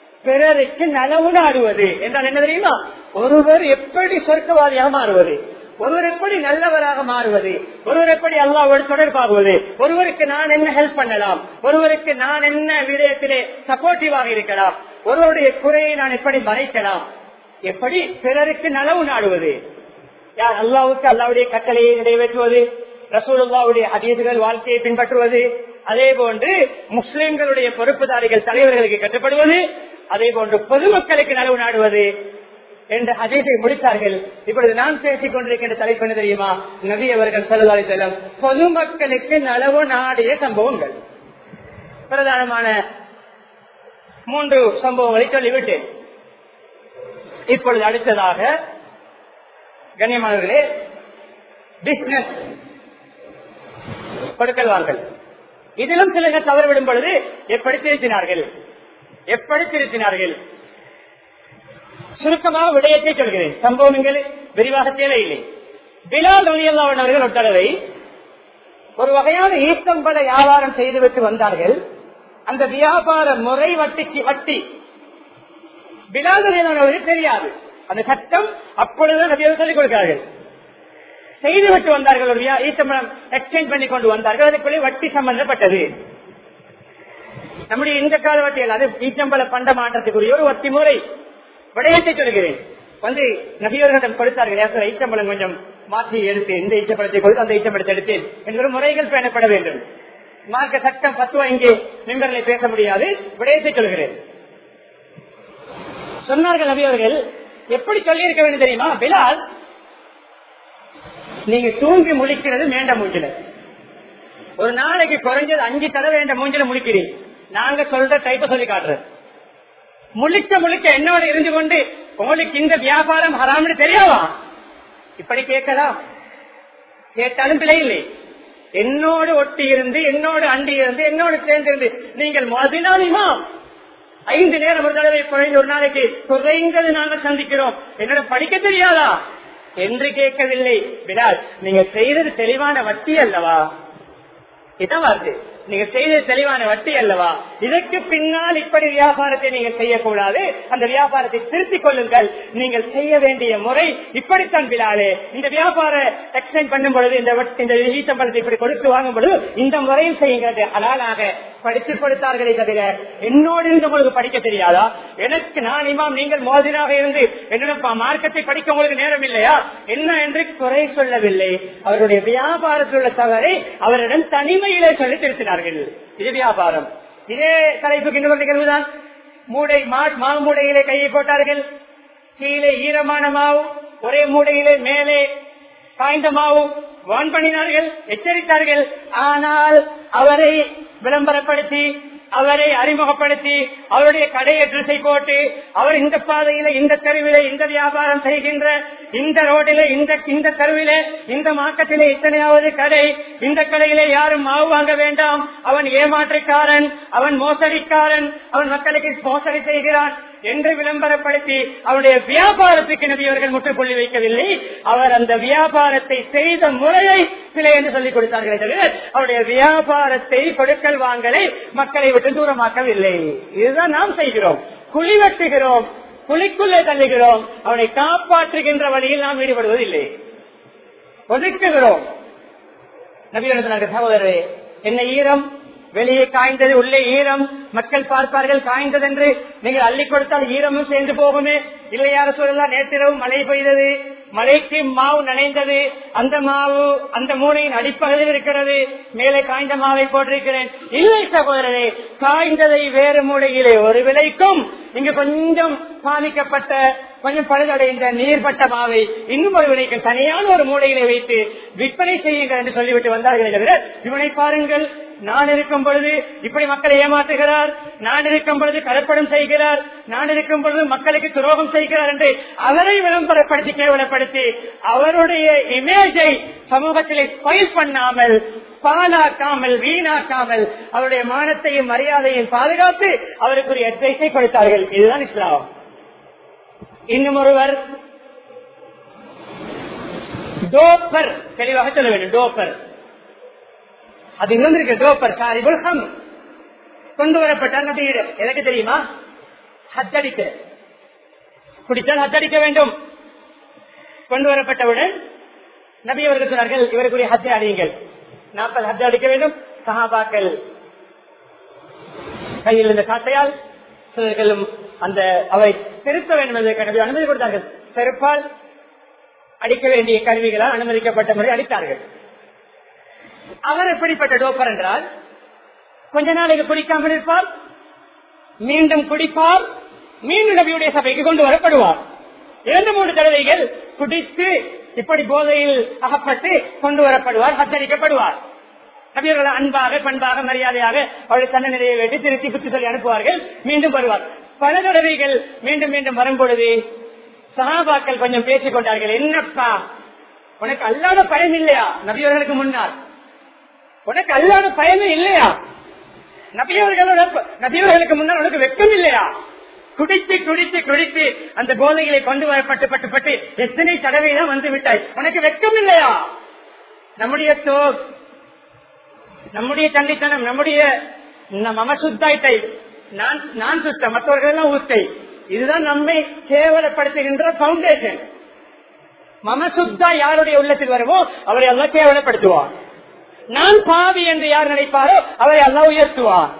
பிறருக்கு நலவு நாடுவது என்றால் என்ன தெரியுமா ஒருவர் எப்படி சொர்க்கவாதியாக மாறுவது ஒருவர் எப்படி நல்லவராக மாறுவது ஒருவர் எப்படி அல்லாவோடு தொடர்பாகுவது ஒருவருக்கு நான் என்ன ஹெல்ப் பண்ணலாம் ஒருவருக்கு நான் என்ன விடயத்திலே சப்போர்ட்டிவாக இருக்கலாம் ஒருவருடைய குறையை நான் எப்படி மறைக்கலாம் எப்படி பிறருக்கு நலவு நாடுவது யார் அல்லாவுக்கு அல்லாவுடைய கட்டளையை நிறைவேற்றுவது ரசூலுல்லாவுடைய அதீதுகள் வாழ்க்கையை பின்பற்றுவது அதே போன்று முஸ்லிம்களுடைய பொறுப்புதாரிகள் தலைவர்களுக்கு கட்டுப்படுவது அதே போன்று பொதுமக்களுக்கு நலவு நாடுவது என்ற அதீதை முடித்தார்கள் இப்பொழுது நான் பேசிக் கொண்டிருக்கின்ற தலைப்பு என்ன தெரியுமா நபி அவர்கள் சொல்லலாரி செல்லம் பொதுமக்களுக்கு நலவு நாடிய சம்பவங்கள் பிரதானமான மூன்று சம்பவங்களை சொல்லிவிட்டேன் இப்பொழுது அடுத்ததாக கண்ணியமானவர்களே பிசினஸ் கொடுக்கல் வாங்கல் இதிலும் சிலர்கள் தவறுவிடும் பொழுது எப்படி திருத்தினார்கள் எப்படி திருத்தினார்கள் சுருக்கமாக விடயத்தை சொல்கிறேன் சம்பவங்கள் விரிவாக தேவையில்லை பிலால் ரலியல்லாஹு அவர்கள் ஒரு தடவை ஒரு வகையான ஈட்டம்பட வியாபாரம் செய்துவிட்டு வந்தார்கள் அந்த வியாபார முறை வட்டிக்கு வட்டி பிலால் ரலியல்லாஹு அவர்களுக்கு தெரியாது அந்த சட்டம் அப்பொழுது நபியவர் சொல்லிக் கொடுக்கிறார்கள் செய்துவிட்டு வந்தார்கள் ஒரு ஈட்டம்படம் எக்ஸ்சேஞ்ச் பண்ணி கொண்டு வந்தார்கள் அதுக்குள்ளே வட்டி சம்பந்தப்பட்டது நம்முடைய இந்த கால வட்டியில் அது ஈட்டம்பல பண்ட மாற்றத்துக்குரிய ஒரு வட்டி முறை விடயத்தை சொல்கிறேன் வந்து நபியவர்களிடம் கொடுத்தார்கள் ஏற்ற ஈட்டம்பலம் கொஞ்சம் மாற்றி எடுத்து இந்த ஈட்டப்படத்தை கொடுத்து அந்த ஈட்டப்படத்தை எடுத்தேன் என்கிற முறைகள் பேணப்பட வேண்டும் மார்க்க சட்டம் பத்துவா இங்கே மெம்பர்களை பேச முடியாது விடயத்தை சொல்கிறேன் சொன்னார்கள் நபியவர்கள் எப்படி சொல்லி இருக்க வேண்டும் தெரியுமா பிலால் நீங்க தூங்கி முழிக்கிறது மேண்ட மூஞ்சில ஒரு நாளைக்கு குறைஞ்சது அஞ்சு தடவை வேண்ட மூஞ்சில முழிக்கிறீங்க நாங்க சொல்ற டைப்ப சொல்லி காட்டுறோம் முழிக்க முழிக்க என்னோட இருந்து கொண்டு உங்களுக்கு இந்த வியாபாரம் ஹராம்னு தெரியாவா இப்படி கேட்கலாம் கேட்டாலும் பிழை இல்லை என்னோடு ஒட்டி இருந்து என்னோடு அண்டி இருந்து என்னோடு சேர்ந்திருந்து நீங்கள் மதினாலிமா ஐந்து நேரம் ஒரு தடவை குறைந்த ஒரு நாளைக்கு குறைந்தது நாங்கள் சந்திக்கிறோம் என்னோட படிக்க தெரியாதா என்று கேட்கவில்லை விடால் நீங்க செய்தது தெளிவான வட்டி அல்லவா இதான் வார்த்தை நீங்க செய்தது தெளிவான வட்டி அல்லவா இதற்கு பின்னால் இப்படி வியாபாரத்தை நீங்கள் செய்யக்கூடாது அந்த வியாபாரத்தை திருத்திக் கொள்ளுங்கள் நீங்கள் செய்ய வேண்டிய முறை இப்படித்தான் பிலாலே இந்த வியாபார எக்ஸ்சேஞ்ச் பண்ணும் பொழுது இந்த வட்டி- இந்த ஈட்டம்பளத்தை இப்படி கொடுத்து வாங்கும் பொழுது இந்த முறையில் செய்யுங்கிறது அலாலாக படித்துக் கொடுத்தார்களே தவிர என்னோடு இருந்து உங்களுக்கு படிக்க தெரியாதா எனக்கு நான் இமாம் நீங்கள் மோதினாக இருந்து என்னோட மார்க்கத்தை படிக்க உங்களுக்கு நேரம் இல்லையா என்ன என்று குறை சொல்லவில்லை அவருடைய வியாபாரத்தில் உள்ள தவறை அவரிடம் தனிமையிலே சொல்லி திருத்தினார்கள் இது வியாபாரம் இதே தலைப்புக்கு இன்னொரு நிகழ்வுதான் மூடை மா- மாவு மூடையிலே கையை போட்டார்கள் கீழே ஈரமான மாவு ஒரே மூடையிலே மேலே காய்ந்த மாவு வான் பண்ணினார்கள் எச்சரித்தார்கள் ஆனால் அவரை விளம்பரப்படுத்தி அவரை அறிமுகப்படுத்தி அவருடைய கடை அட்ரஸை போட்டு அவர் இந்த பாதையில இந்த தெருவில இந்த வியாபாரம் செய்கின்ற இந்த ரோடில இந்த இந்த தெருவில இந்த மார்க்கத்திலே இத்தனையாவது கடை இந்த கடையிலே யாரும் மாவு வாங்க வேண்டாம் அவன் ஏமாற்றுக்காரன் அவன் மோசடிக்காரன் அவன் மக்களுக்கு மோசடி செய்கிறான் என்று விளம்பரப்படுத்தி அவருடைய வியாபாரத்துக்கு நபியவர்கள் முற்றுப்புள்ளி வைக்கவில்லை அவர் அந்த வியாபாரத்தை செய்த முறையை சிலை என்று சொல்லிக் கொடுத்தார்களே தவிர அவருடைய வியாபாரத்தை கொடுக்கல் வாங்கலை மக்களை விட்டு தூரமாக்கவில்லை இதுதான் நாம் செய்கிறோம் குழி வெட்டுகிறோம் குழிக்குள்ளே தள்ளுகிறோம் அவனை காப்பாற்றுகின்ற வழியில் நாம் ஈடுபடுவதில்லை ஒதுக்குகிறோம் நபியர்கள் சகோதரரே என்ன ஈரம் வெளியே காய்ந்தது உள்ளே ஈரம் மக்கள் பார்ப்பார்கள் காய்ந்தது என்று நீங்கள் அள்ளி கொடுத்தால் ஈரமும் சேர்ந்து போகுமே இல்லையார சொல்லலாம் நேற்றிரவு மழை பெய்தது மழைக்கு மாவு நனைந்தது அந்த மாவு அந்த மூளையின் அடிப்பகுதியில் இருக்கிறது மேலே காய்ந்த மாவை போட்டிருக்கிறேன் இல்லை சகோதரரே காய்ந்ததை வேறு மூலையிலே ஒரு விலைக்கும் இங்கு கொஞ்சம் பாதிக்கப்பட்ட கொஞ்சம் பழுதடைந்த நீர்பட்ட மாவை இன்னும் ஒரு விலைக்கு தனியான ஒரு மூலையிலே வைத்து விற்பனை செய்யுங்கள் என்று சொல்லிவிட்டு வந்தார்களே தவிர இவனை பாருங்கள் நான் இருக்கும் பொழுது இப்படி மக்களை ஏமாற்றுகிறார் நான் இருக்கும் பொழுது கலப்படம் செய்கிறார் நான் இருக்கும் பொழுது மக்களுக்கு துரோகம் செய்கிறார் என்று அவரை விளம்பரப்படுத்தி கேவலப்படுத்தி அவருடைய இமேஜை சமூகத்திலே ஸ்பைல் பண்ணாமல் பாலாக்காமல் வீணாக்காமல் அவருடைய மானத்தையும் மரியாதையும் பாதுகாத்து அவருக்கு ஒரு அட்வைஸை கொடுத்தார்கள் இதுதான் இஸ்லாம் இன்னும் ஒருவர் டோப்பர் தெளிவாக சொல்ல வேண்டும் டோப்பர் அது இன்னொன்று இருக்கு டோப்பர் சாரிபுல் ஹம் கொண்டு வரப்பட்டார் நபியிடம் எதற்கு தெரியுமா ஹத்தடிக்க குடித்தால் ஹத்தடிக்க வேண்டும் கொண்டு வரப்பட்டவுடன் நபி அவர்கள் சொன்னார்கள் இவருக்குரிய ஹஜ்ஜை அடியுங்கள் நாற்பது ஹஜ் அடிக்க வேண்டும் சஹாபாக்கள் கையில் இருந்த காட்டையால் சிலர்களும் அந்த அவை திருத்த வேண்டும் என்பதற்கு நபி அனுமதி கொடுத்தார்கள் செருப்பால் அடிக்க வேண்டிய கருவிகளால் அனுமதிக்கப்பட்ட முறை அடித்தார்கள் அவர் எப்படிப்பட்ட டோப்பர் என்றால் கொஞ்ச நாளைக்கு குடிக்காமல் இருப்பார் மீண்டும் குடிப்பார் மீண்டும் நபியுடைய சபைக்கு கொண்டு வரப்படுவார் இரண்டு மூன்று தடவைகள் குடித்து இப்படி போதையில் அகப்பட்டு கொண்டு வரப்படுவார் ஹத்தரிக்கப்படுவார் நபியர்கள் அன்பாக பண்பாக மரியாதையாக அவர்கள் தன்னை நிறைய வேண்டி திருத்தி புத்தி சொல்லி அனுப்புவார்கள் மீண்டும் வருவார் பல தடவைகள் மீண்டும் மீண்டும் வரும் பொழுது சகாபாக்கள் கொஞ்சம் பேசிக் கொண்டார்கள் என்னப்பா உனக்கு அல்லாத பயம் இல்லையா நபியவர்களுக்கு முன்னால் உனக்கு அல்லாத பயமே இல்லையா நபியவர்களோட நபியவர்களுக்கு முன்னால் உனக்கு வெக்கம் இல்லையா குடித்து குடித்து குடித்து அந்த போதைகளை கொண்டு வரப்பட்டு பட்டு பட்டு எத்தனை தடவை தான் வந்து விட்டாய் உனக்கு வெக்கம் இல்லையா நம்முடைய தோ நம்முடைய தண்டித்தனம் நம்முடைய மம சுத்தாய்த்தை நான் நான் சுத்தம் மற்றவர்கள் எல்லாம் ஊத்தை இதுதான் நம்மை கேவலப்படுத்துகின்ற பவுண்டேஷன் மம சுத்தா யாருடைய உள்ளத்தில் வருமோ அவரை எல்லாம் கேவலப்படுத்துவார் நான் பாவி என்று யார் நினைப்பாரோ அவரை எல்லாம் உயர்த்துவார்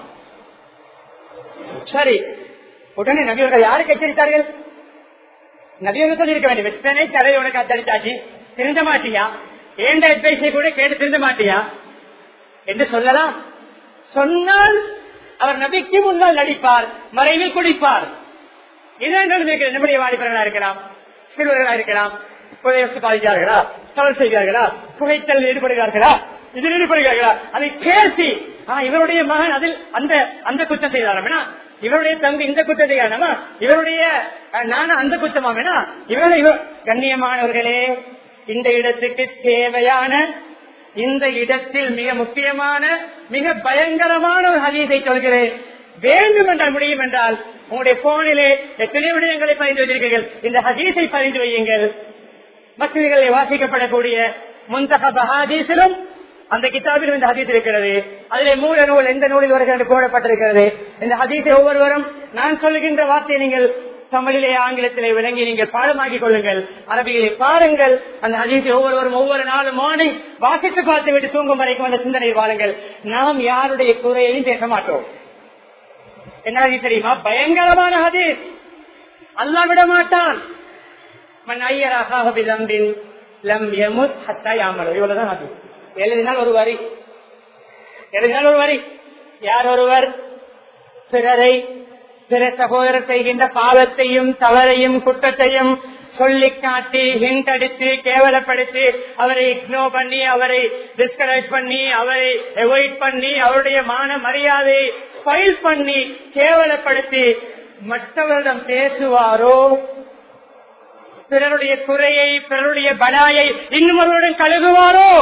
சரி உடனே நபியவர்கள் யாருக்கு எச்சரித்தார்கள் நபியவர்கள் சொல்லியிருக்க வேண்டும் எத்தனை தடவை உனக்கு அச்சடித்தாச்சு திருந்த மாட்டியா ஏண்ட அட்வைஸை கூட கேட்டு திருந்த மாட்டியா என்று சொல்லலாம் சொன்னால் அவர் நபிக்கு முன்னால் நடிப்பார் மறைவில் குடிப்பார் இதன் நம்முடைய வாலிபர்களா இருக்கலாம் சிறுவர்களா இருக்கலாம் புதையத்து பாதிக்கிறார்களா தவறு செய்கிறார்களா புகைத்தல் ஈடுபடுகிறார்களா இதில் ஈடுபடுகிறார்களா அதை பேசி இவருடைய மகன் அதில் அந்த அந்த குற்றம் செய்தாரா இவருடைய தம்பி இந்த குற்றம் செய்யணுமா இவருடைய நானும் அந்த குற்றமாகனா இவருடைய கண்ணியமானவர்களே இந்த இடத்துக்கு தேவையான இந்த இடத்தில் மிக முக்கியமான மிக பயங்கரமான ஒரு ஹதீஸை சொல்கிறேன் வேண்டும் என்றால் முடியும் என்றால் உங்களுடைய போனிலே எத்தனை விடயங்களை பதிந்து வைத்திருக்கிறீர்கள் இந்த ஹதீஸை பதிந்து வையுங்கள் மசிதிகளில் வாசிக்கப்படக்கூடிய முந்தக பஹாதீசிலும் அந்த கிதாபிலும் இந்த ஹதீஸ் இருக்கிறது அதிலே மூல நூல் எந்த நூலில் வருகிறது போடப்பட்டிருக்கிறது இந்த ஹதீஸை ஒவ்வொருவரும் நான் சொல்லுகின்ற வார்த்தையை நீங்கள் தமிழிலே ஆங்கிலத்திலே விளங்கி நீங்கள் பாடமாக்கிக் கொள்ளுங்கள் அரபியிலே பாருங்கள் அந்த ஹதீஸை ஒவ்வொருவரும் ஒவ்வொரு நாளும் மார்னிங் வாசித்து பார்த்து விட்டு தூங்கும் வரைக்கும் அந்த சிந்தனை வாழுங்கள் நாம் யாருடைய குறையையும் பேச மாட்டோம் என்ன ஹதீஸ் தெரியுமா பயங்கரமான ஹதீஸ் அல்லா விட மாட்டான் மன் ஐயராக விதம்பின் லம் யமுத் ஹத்தா யாமலோ இவ்வளவுதான் ஹதீஸ் எழுதினால் ஒரு வரி எழுதினால் ஒரு வரி யார் ஒருவர் பிறரை பிற சகோதரர் செய்கின்ற பாவத்தையும் தவறையும் குற்றத்தையும் சொல்லி காட்டி ஹிண்ட் அடித்து கேவலப்படுத்தி அவரை இக்னோ பண்ணி அவரை டிஸ்கரேஜ் பண்ணி அவரை அவாய்ட் பண்ணி அவருடைய மான மரியாதையை ஃபைல் பண்ணி கேவலப்படுத்தி மற்றவரிடம் பேசுவாரோ பிறருடைய குறையை பிறருடைய பலாயை இன்னும் அவருடன் கழுகுவாரோ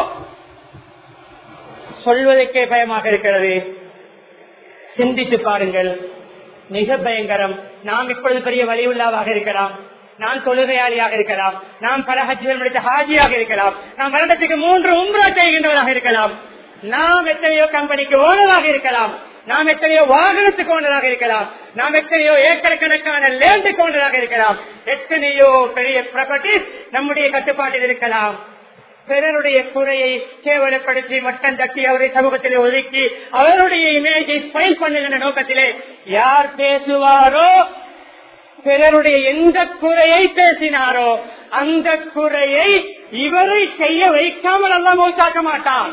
சொல்வதற்கே பயமாக இருக்கிறது சிந்தித்து பாருங்கள் மிக பயங்கரம் நாம் இப்பொழுது பெரிய வலியுள்ளாவாக இருக்கலாம் நான் தொழுகையாளியாக இருக்கலாம் நாம் பல ஹஜ்ஜிகள் முடித்த ஹாஜியாக இருக்கலாம் நாம் வருடத்துக்கு மூன்று உம்ரா செய்கின்றவராக இருக்கலாம் நாம் எத்தனையோ கம்பெனிக்கு ஓனராக இருக்கலாம் நாம் எத்தனையோ வாகனத்துக்கு ஓனராக இருக்கலாம் நாம் எத்தனையோ ஏக்கர் கணக்கான லேண்டுக்கு ஓனராக இருக்கலாம் எத்தனையோ பெரிய ப்ராப்பர்ட்டிஸ் நம்முடைய கட்டுப்பாட்டில் இருக்கலாம் பிறருடைய குறையை கேவலப்படுத்தி மட்டம் தட்டி அவரை சமூகத்தில் ஒதுக்கி அவருடைய இமேஜை ஸ்பைல் பண்ணுகின்ற நோக்கத்திலே யார் பேசுவாரோ பிறருடைய எந்த குறையை பேசினாரோ அந்த குறையை இவரை செய்ய வைக்காமல் எல்லாம் மௌத்தாக்க மாட்டான்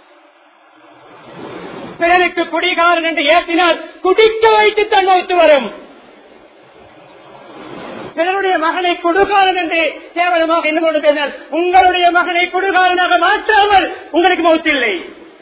பிறருக்கு குடிகாரன் என்று ஏற்றினால் குடிக்க வைத்து தன் மௌத்து வரும் பிறருடைய மகனை குடுகாரன் என்று கேவலமாக என்னோடு பேசினார் உங்களுடைய மகனை குடுகாரனாக மாற்றாமல் உங்களுக்கு மௌத்தில்லை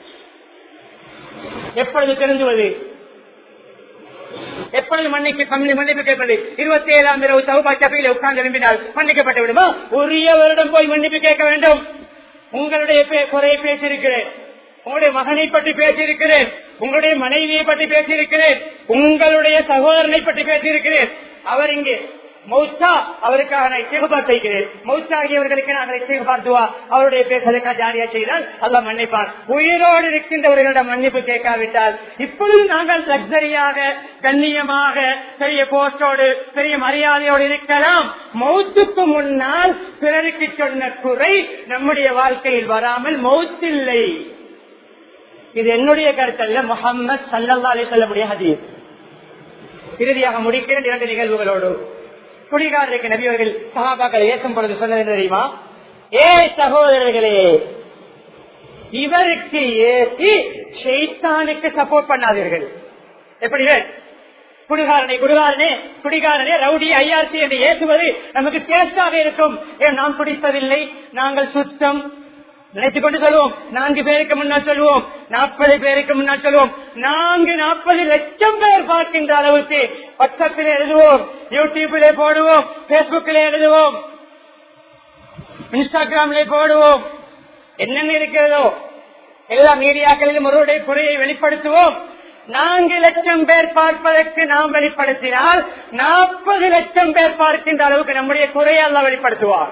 எப்பொழுது திருந்துவது எப்பொழுது மன்னிக்கு கம்மி மன்னிப்பு கேட்பது இருபத்தி ஏழாம் இரவு சௌபா சபையில உட்கார்ந்து விரும்பினால் மன்னிக்கப்பட்டு விடுமா உரிய வருடம் போய் மன்னிப்பு கேட்க வேண்டும் உங்களுடைய பே- குறையை பேசியிருக்கிறேன் உங்களுடைய மகனை பற்றி பேசியிருக்கிறேன் உங்களுடைய மனைவியை பற்றி பேசியிருக்கிறேன் உங்களுடைய சகோதரனை பற்றி பேசியிருக்கிறேன் அவர் இங்கே மௌத்தா அவருக்காக நான் இசைகுபார் செய்கிறேன் மௌத்தாகியவர்களுக்கு நாங்கள் இசைகுபார் துவா அவருடைய பேசுவதற்காக ஜாரியா செய்தால் அல்ல மன்னிப்பார் உயிரோடு இருக்கின்றவர்களிடம் மன்னிப்பு கேட்காவிட்டால் இப்பொழுது நாங்கள் லக்ஸரியாக கண்ணியமாக பெரிய போஸ்டோடு பெரிய மரியாதையோடு இருக்கலாம் மௌத்துக்கு முன்னால் பிறருக்கு சொன்ன குறை நம்முடைய வாழ்க்கையில் வராமல் மௌத்தில்லை இது என்னுடைய கருத்தல்ல முகமது சல்லல்லா அலி சொல்லக்கூடிய ஹதீஸ் இறுதியாக முடிக்கிறேன் இரண்டு நிகழ்வுகளோடு குடிகாரருக்கு நபியவர்கள் சகாபாக்கள் ஏசும் பொழுது சொன்னது என்ன தெரியுமா ஏ சகோதரர்களே இவருக்கு ஏசி ஷெய்தானுக்கு சப்போர்ட் பண்ணாதீர்கள் எப்படி குடிகாரனை குடிகாரனே குடிகாரனே ரவுடி ஐஆர்சி என்று ஏசுவது நமக்கு டேஸ்டாக இருக்கும் ஏன் நாம் குடிப்பதில்லை நாங்கள் சுத்தம் நினைத்துக் கொண்டு சொல்லுவோம் நான்கு பேருக்கு முன்னால் சொல்லுவோம் நாற்பது பேருக்கு முன்னால் சொல்லுவோம் நான்கு நாற்பது லட்சம் பேர் பார்க்கின்ற அளவுக்கு வாட்ஸ்அப்பில் எழுதுவோம் யூடியூபிலே போடுவோம் பேஸ்புக்கிலே எழுதுவோம் இன்ஸ்டாகிராமிலே போடுவோம் என்னென்ன இருக்கிறதோ எல்லா மீடியாக்களிலும் ஒருவருடைய குறையை வெளிப்படுத்துவோம் நான்கு லட்சம் பேர் பார்ப்பதற்கு நாம் வெளிப்படுத்தினால் நாற்பது லட்சம் பேர் பார்க்கின்ற அளவுக்கு நம்முடைய குறையை எல்லாம் வெளிப்படுத்துவார்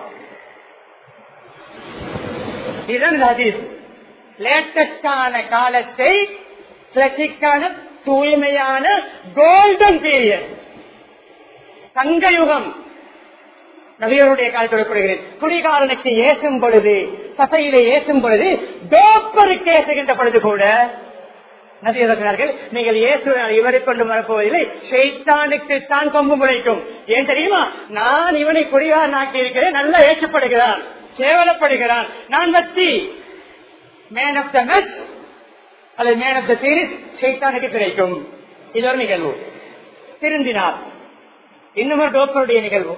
இதன் ஹதீஸ் லேட்டஸ்டான காலத்தை பிளஸிக்கான தூய்மையான கோல்டன் பீரியட் சங்கயுகம் நவியருடைய காலத்தில் கூறுகிறேன் குடிகாரனுக்கு ஏசும் பொழுது சசையிலே ஏசும் பொழுது டோப்பருக்கு ஏசுகின்ற பொழுது கூட நதியர்கள் நீங்கள் இயேசு இவரை கொண்டு வரப்போவதில்லை ஷெய்தானுக்கு தான் கொம்பு முளைக்கும் ஏன் தெரியுமா நான் இவனை குடிகாரன் ஆக்கி இருக்கிறேன் நல்லா ஏற்றப்படுகிறான் கேவலப்படுகிறான் நான் வச்சி மேன் ஆஃப் த மேட்ச் அல்லது மேன் ஆஃப் த சீரிஸ் ஷெய்தானுக்கு கிடைக்கும் இது ஒரு நிகழ்வு திருந்தினார் இன்னும் ஒரு டோப்பருடைய நிகழ்வு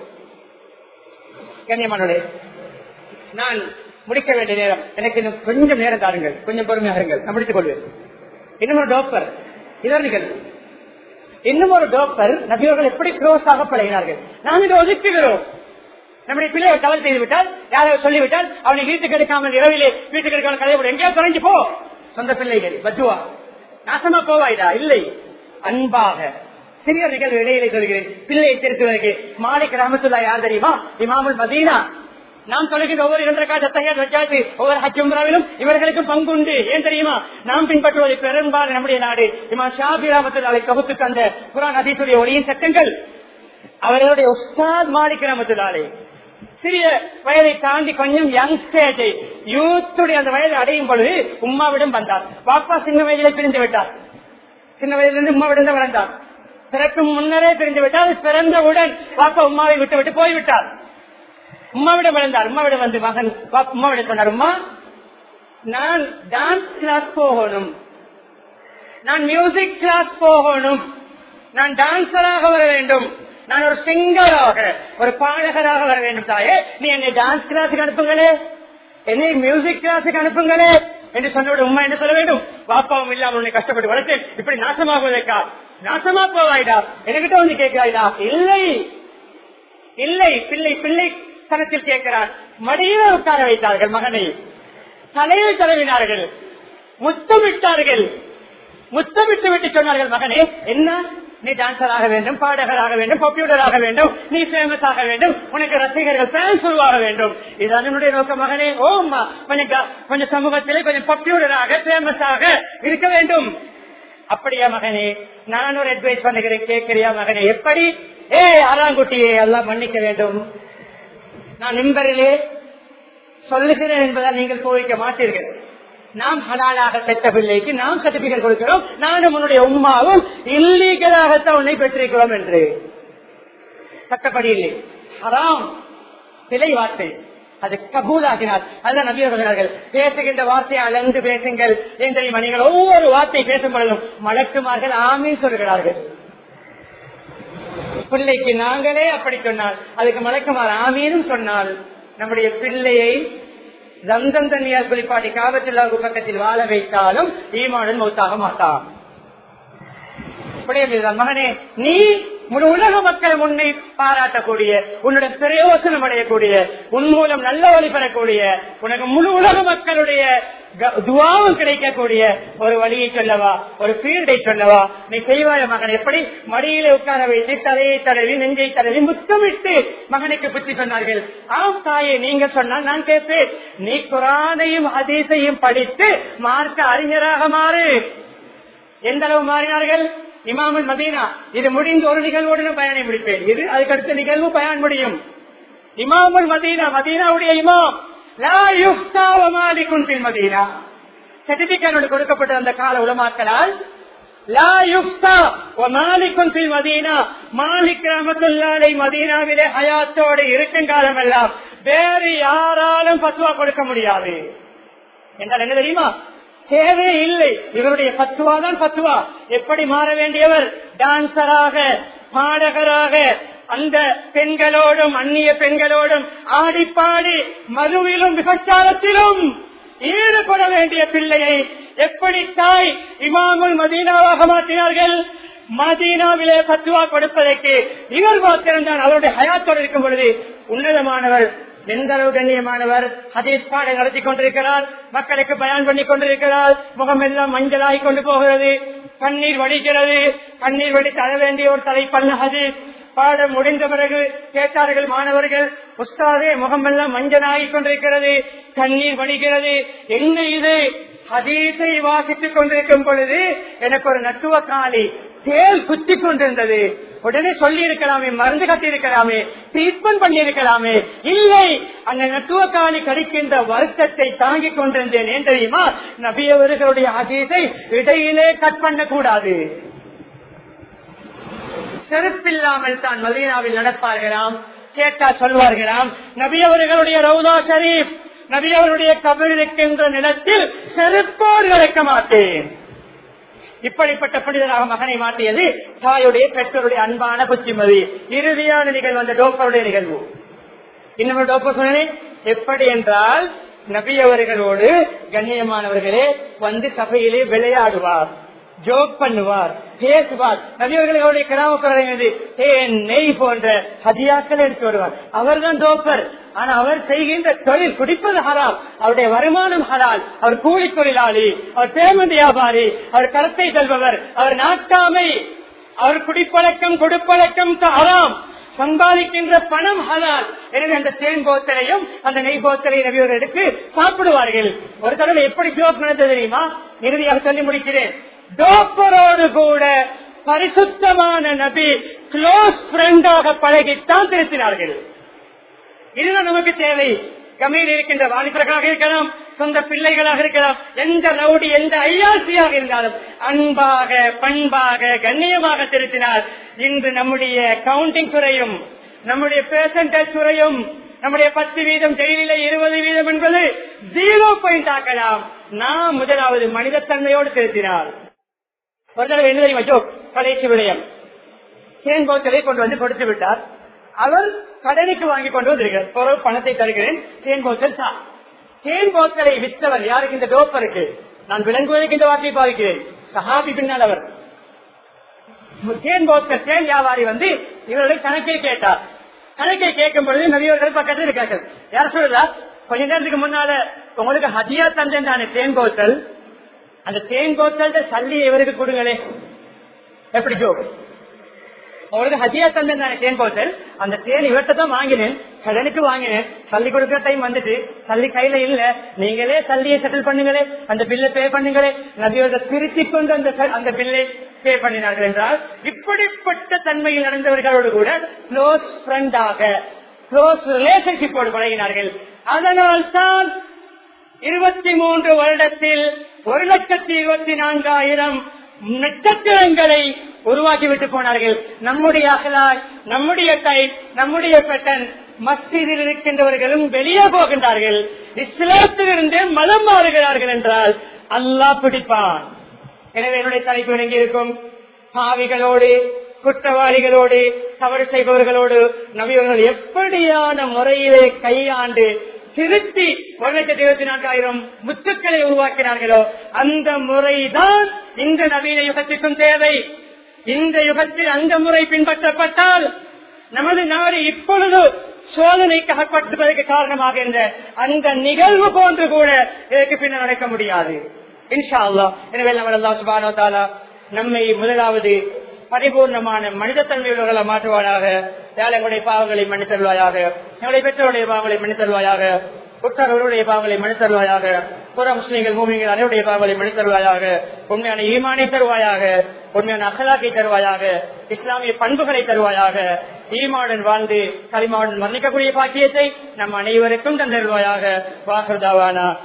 கண்ணியமானே நான் முடிக்க வேண்டிய நேரம் எனக்கு இன்னும் கொஞ்சம் நேரம் தாருங்கள் கொஞ்சம் பொறுமையாக இருங்கள் நான் முடித்துக் கொள்வேன் இன்னும் ஒரு டோப்பர் இதர் நிகழ்வு இன்னும் ஒரு டோப்பர் நபியவர்கள் எப்படி க்ளோஸ் ஆக பழகினார்கள் நாம் இதை ஒதுக்குகிறோம் நம்முடைய பிள்ளையை கவல் செய்து விட்டால் யாராவது சொல்லிவிட்டால் அவனை வீட்டுக்கு எடுக்காமல் இரவிலே வீட்டுக்கு எடுக்காமல் கதைப்படும் எங்கேயாவது தொலைஞ்சு போ சொந்த பிள்ளைகள் பத்துவா நாசமா போவாயிடா இல்லை அன்பாக சிறிய நிகழ்வு இடையிலே சொல்கிறேன் பிள்ளையை திருத்துவதற்கு மாலிக் ரஹமத்துல்லா யார் தெரியுமா இமாமுல் மதீனா நாம் தொலைகின்ற ஒவ்வொரு இரண்டரை காசு தையாது வச்சாச்சு ஒவ்வொரு ஹஜ்ஜும்ராவிலும் இவர்களுக்கும் பங்குண்டு ஏன் தெரியுமா நாம் பின்பற்றுவது பெரும்பாலும் நம்முடைய நாடு இமா ஷாபி ராமத்துல்லாவை தொகுத்து தந்த குரான் அதீசுடைய ஒளியின் சட்டங்கள் அவர்களுடைய உஸ்தாத் மாலிக் ரஹமத்துல்லாலை சிறிய வயதை தாண்டி கொஞ்சம் யங் ஸ்டேஜ் யூத்துடைய அந்த வயதை அடையும் பொழுது உம்மாவிடம் வந்தார் பாப்பா சின்ன வயதிலே பிரிந்து விட்டார் சின்ன வயதிலிருந்து உம்மாவிடம் தான் வளர்ந்தார் பிறக்கும் முன்னரே பிரிந்து விட்டார் பிறந்தவுடன் பாப்பா உம்மாவை விட்டு விட்டு போய்விட்டார் உம்மாவிடம் வளர்ந்தார் உம்மாவிடம் வந்து மகன் பாப்பா உம்மாவிடம் சொன்னார் உம்மா நான் டான்ஸ் கிளாஸ் போகணும் நான் மியூசிக் கிளாஸ் போகணும் நான் டான்சராக வர வேண்டும் நான் ஒரு சிங்கராக ஒரு பாடகராக வர வேண்டும் தாயே நீ என்னை டான்ஸ் கிளாஸுக்கு அனுப்புங்களே என்னை மியூசிக் கிளாஸுக்கு அனுப்புங்களே என்று சொன்னோட உண்மை என்ன சொல்ல வேண்டும் பாப்பாவும் இல்லாமல் உன்னை கஷ்டப்பட்டு வளர்த்தேன் இப்படி நாசமாகுவதற்கா நாசமா போவாய்டா என்கிட்ட வந்து கேட்கிறாய்டா இல்லை இல்லை பிள்ளை பிள்ளை தனத்தில் கேட்கிறான் மடியில உட்கார வைத்தார்கள் மகனை தலையில் தடவினார்கள் முத்தமிட்டார்கள் முத்தமிட்டு விட்டு சொன்னார்கள் மகனே என்ன நீ டான்சர் ஆக வேண்டும் பாடகராக வேண்டும் கம்ப்யூட்டர் ஆக வேண்டும் நீ ஃபேமஸ் ஆக வேண்டும் உனக்கு ரசிகர்கள் ஃபேன்ஸ் உருவாக வேண்டும் இது அதனுடைய நோக்க மகனே ஓம்மா கொஞ்சம் க- கொஞ்சம் சமூகத்திலே கொஞ்சம் கம்ப்யூட்டராக ஃபேமஸ் ஆக இருக்க வேண்டும் அப்படியா மகனே நான் ஒரு அட்வைஸ் பண்ணுகிறேன் கேட்கிறியா மகனே எப்படி ஏ ஆறாங்குட்டியே எல்லாம் மன்னிக்க வேண்டும் நான் நிம்பரிலே சொல்லுகிறேன் என்பதால் நீங்கள் கோவிக்க மாட்டீர்கள் நாம் ஹலாலாக பெற்ற பிள்ளைக்கு நாம் சர்டிபிகேட் கொடுக்கிறோம் நானும் உன்னுடைய உம்மாவும் இல்லீகலாகத்தான் உன்னை பெற்றிருக்கிறோம் என்று சட்டப்படி இல்லை ஹராம் சிலை வார்த்தை அது கபூலாகினார் அதுதான் நபியர் சொல்கிறார்கள் பேசுகின்ற வார்த்தையை அளந்து பேசுங்கள் ஏன் தெரியுமா நீங்கள் ஒவ்வொரு வார்த்தை பேசும் பொழுதும் மலக்குமார்கள் ஆமீ சொல்கிறார்கள் பிள்ளைக்கு நாங்களே அப்படி சொன்னால் அதுக்கு மலக்குமார் ஆமீனும் சொன்னால் நம்முடைய பிள்ளையை ரம்சம் தண்ணியால் குளிப்பாட்டி காபத்தில்லாவுக்கு பக்கத்தில் வாழ வைத்தாலும் ஈமானுடன் மௌத்தாக மாட்டான் அப்படியே சொல்கிறார், மகனே நீ முழு உலக மக்கள் முன்னே பாராட்டக்கூடிய உன்னுடைய பிரயோசனம் அடையக்கூடிய உன் மூலம் நல்ல வழி பெறக்கூடிய உனக்கு முழு உலக மக்களுடைய க- துவாவும் கிடைக்கக்கூடிய ஒரு வழியை சொல்லவா ஒரு ஃபீல்டை சொல்லவா நீ செய்வாய மகன் எப்படி மடியில உட்கார வைத்து தலையை தடவி நெஞ்சை தடவி முத்தமிட்டு மகனுக்கு புத்தி சொன்னார்கள் ஆம் தாயே நீங்க சொன்னால் நான் கேட்பேன் நீ குரானையும் ஹதீஸையும் படித்து மார்க்க அறிஞராக மாறு எந்த அளவு மாறினார்கள் இமாமுல் மதீனா இது முடிந்து ஒரு நிகழ்வோடு நான் பயனை முடிப்பேன் இது அதுக்கு அடுத்த நிகழ்வு பயன் முடியும் இமாமுல் மதீனா மதீனாவுடைய இமாம் லா யுஃப்தா வ மாலிகுன் ஃபில் மதீனா சர்டிபிகேட் கொடுக்கப்பட்ட அந்த கால உலமாக்களால் லா யுஃப்தா வ மாலிகுன் ஃபில் மதீனா மாலிக் ரஹ்மத்துல்லாஹி மதீனாவிலே ஹயாத்தோடு இருக்கும் காலமெல்லாம் வேறு யாராலும் பத்வா கொடுக்க முடியாது என்றால் என்ன தெரியுமா தேவையே இல்லை இவருடைய பத்துவா தான் பத்துவா எப்படி மாற வேண்டியவர் டான்சராக பாடகராக அந்த பெண்களோடும் அந்நிய பெண்களோடும் ஆடி பாடி மதுவிலும் விபச்சாரத்திலும் ஈடுபட வேண்டிய பிள்ளையை எப்படி தாய் இமாமுல் மதீனாவாக மாற்றினார்கள் மதீனாவிலே பத்துவா கொடுப்பதற்கு இவர் மாத்திரம்தான் அவருடைய ஹயாத்தோடு இருக்கும் பொழுது உன்னதமானவர் எந்த அளவு கண்ணியமானவர் ஹதீஸ் பாடம் நடத்தி கொண்டிருக்கிறார் மக்களுக்கு பயன் பண்ணி கொண்டிருக்கிறார் முகம் எல்லாம் மஞ்சளாகி கொண்டு போகிறது கண்ணீர் வடிக்கிறது கண்ணீர் வடி தர வேண்டிய ஒரு தலைப்பல்ல ஹதீஸ் பாடம் முடிந்த பிறகு கேட்டார்கள் மாணவர்கள் உஸ்தாதே முகமெல்லாம் மஞ்சளாகி கொண்டிருக்கிறது கண்ணீர் வடிகிறது என்ன இது ஹதீஸை வாசித்துக் கொண்டிருக்கும் பொழுது எனக்கு ஒரு நட்டுவ காலி தேல் குத்தி கொண்டிருந்தது உடனே சொல்லி இருக்கலாமே மருந்து கட்டி இருக்கலாமே ட்ரீட்மெண்ட் பண்ணி இருக்கலாமே இல்லை அந்த நட்டுவ காலி கடிக்கின்ற வருத்தத்தை தாங்கிக் கொண்டிருந்தேன் ஏன் தெரியுமா நபியவர்களுடைய ஹதீஸை இடையிலே கட் பண்ண கூடாது செருப்பில்லாமல் தான் மதீனாவில் நடப்பார்களாம் கேட்டா சொல்வார்களாம் நபி அவர்களுடைய ரவுதா ஷரீப் நபி அவருடைய கபர் இருக்கின்ற நிலத்தில் செருப்போடு நடக்க மாட்டேன் இப்படிப்பட்ட புனிதராக மகனை மாற்றியது தாயுடைய பெற்றோருடைய அன்பான புத்திமதி இறுதியான நிகழ்வு அந்த டோப்பருடைய நிகழ்வு இன்னொரு டோப்பர் சொன்னேன் எப்படி என்றால் நபி அவர்களோடு கண்ணியமானவர்களே வந்து சபையிலே விளையாடுவார் ஜோக் பண்ணுவார் பேசுவார் நபியவர்களுடைய கிராமப்புறது நெய் போன்ற ஹதியாக்கள் எடுத்து வருவார் அவர்தான் டோப்பர் ஆனா அவர் செய்கின்ற தொழில் குடிப்பது ஹராம் அவருடைய வருமானம் ஹலால் அவர் கூலி தொழிலாளி அவர் பேமெண்ட் வியாபாரி அவர் கருத்தை செல்பவர் அவர் நாட்டாமை அவர் குடிப்பழக்கம் கொடுப்பழக்கம் ஹராம் சம்பாதிக்கின்ற பணம் ஹலால் எனவே அந்த தேன் போத்தலையும் அந்த நெய் போத்தலை நபியவர் எடுத்து சாப்பிடுவார்கள் ஒரு தடவை எப்படி ஜோக் நடந்தது தெரியுமா இறுதியாக சொல்லி முடிக்கிறேன் டோப்பரோடு கூட பரிசுத்தமான நபி க்ளோஸ் ஃப்ரெண்டாக பழகித்தான் திருத்தினார்கள் இதுதான் நமக்கு தேவை கமையில் இருக்கின்ற வாலிபர்களாக இருக்கலாம் சொந்த பிள்ளைகளாக இருக்கலாம் எந்த ரவுடி எந்த ஐயாசியாக இருந்தாலும் அன்பாக பண்பாக கண்ணியமாக திருத்தினார் இன்று நம்முடைய கவுண்டிங் துறையும் நம்முடைய பேசண்டேஜ் துறையும் நம்முடைய பத்து வீதம் ஜெயிலில் இருபது வீதம் என்பது ஜீரோ பாயிண்ட் ஆக்கலாம் நாம் முதலாவது மனிதத்தன்மையோடு திருத்தினார் ஒரு தடவை என்ன தெரியுமா ஜோக் கடைசி விடயம் தேன் போத்தலை கொண்டு வந்து கொடுத்து விட்டார் அவர் கடனுக்கு வாங்கி கொண்டு வந்திருக்கிறார் பொருள் பணத்தை தருகிறேன் தேன் போத்தல் சா தேன் போத்தலை விற்றவர் யாருக்கு இந்த டோப்பருக்கு நான் விளங்குவதற்கு இந்த வார்த்தையை பாதிக்கிறேன் சஹாபி பின்னால் அவர் தேன் போத்தல் தேன் வியாபாரி வந்து இவருடைய கணக்கை கேட்டார் கணக்கை கேட்கும் பொழுது நவியவர்கள் பக்கத்தில் இருக்கார்கள் யார் சொல்றா கொஞ்ச நேரத்துக்கு முன்னால உங்களுக்கு ஹதியா தந்தேன் தானே தேன் போத்தல் அந்த தேன் போத்தல் சல்லி இவருக்கு கொடுங்களே எப்படி ஜோக் அவருக்கு ஹஜியா தந்தேன் தானே தேன் போத்தல் அந்த தேன் இவர்கிட்ட தான் வாங்கினேன் கடனுக்கு வாங்கினேன் சல்லி கொடுக்கிற டைம் வந்துட்டு சல்லி கையில இல்ல நீங்களே சல்லியை செட்டில் பண்ணுங்களே அந்த பில்லை பே பண்ணுங்களே நபியோட திருத்தி கொண்டு அந்த ச- அந்த பில்லை பே பண்ணினார்கள் என்றால் இப்படிப்பட்ட தன்மையில் நடந்தவர்களோடு கூட க்ளோஸ் ஃப்ரெண்டாக க்ளோஸ் ரிலேஷன்ஷிப்போடு பழகினார்கள் அதனால் தான் இருபத்தி மூன்று வருடத்தில் ஒரு லட்சத்தி இருபத்தி நான்காயிரம் நட்சத்திரங்களை உருவாக்கிவிட்டு போனார்கள் நம்முடைய அகலாய் நம்முடைய கை நம்முடைய பெட்டன் மஸ்ஜிதில் இருக்கின்றவர்களும் வெளியே போகின்றார்கள் இஸ்லாத்திலிருந்து மதம் மாறுகிறார்கள் என்றால் அல்லாஹ் பிடிப்பான் எனவே என்னுடைய தலைப்பு விளங்கி இருக்கும் பாவிகளோடு குற்றவாளிகளோடு தவறு செய்பவர்களோடு நபியவர்கள் எப்படியான முறையிலே கையாண்டு திருத்தி ஒரு லட்சத்தி இருபத்தி நான்காயிரம் முத்துக்களை உருவாக்கினார்களோ அந்த முறைதான் இந்த நவீன யுகத்திற்கும் தேவை இந்த யுகத்தில் அந்த முறை பின்பற்றப்பட்டால் நமது நாடு இப்பொழுது சோதனைக்கு அகப்படுத்துவதற்கு காரணமாக இருந்த அந்த நிகழ்வு போன்று கூட இதற்கு பின்னர் நடக்க முடியாது இன்ஷா அல்லாஹ் எனவே நம்ம அல்லாஹ் சுப்ஹானஹு வ தஆலா நம்மை முதலாவது பரிபூர்ணமான மனிதத்தன்மையுள்ளவர்களை மாற்றுவாயாக ஏழைகளுடைய பாவங்களை மன்னித்தருவாயாக எங்களுடைய பெற்றோருடைய பாவங்களை மன்னித்தருவாயாக உற்றார்களுடைய பாவங்களை மன்னித்தருவாயாக புற முஸ்லீம்கள் மூமிகள் அனைவருடைய பாவங்களை மன்னித்தருவாயாக உண்மையான ஈமானை தருவாயாக உண்மையான அகலாக்கை தருவாயாக இஸ்லாமிய பண்புகளை தருவாயாக ஈமாவுடன் வாழ்ந்து களிமாவுடன் மன்னிக்கக்கூடிய பாக்கியத்தை நம் அனைவருக்கும் தந்தருவாயாக வாசதாவானா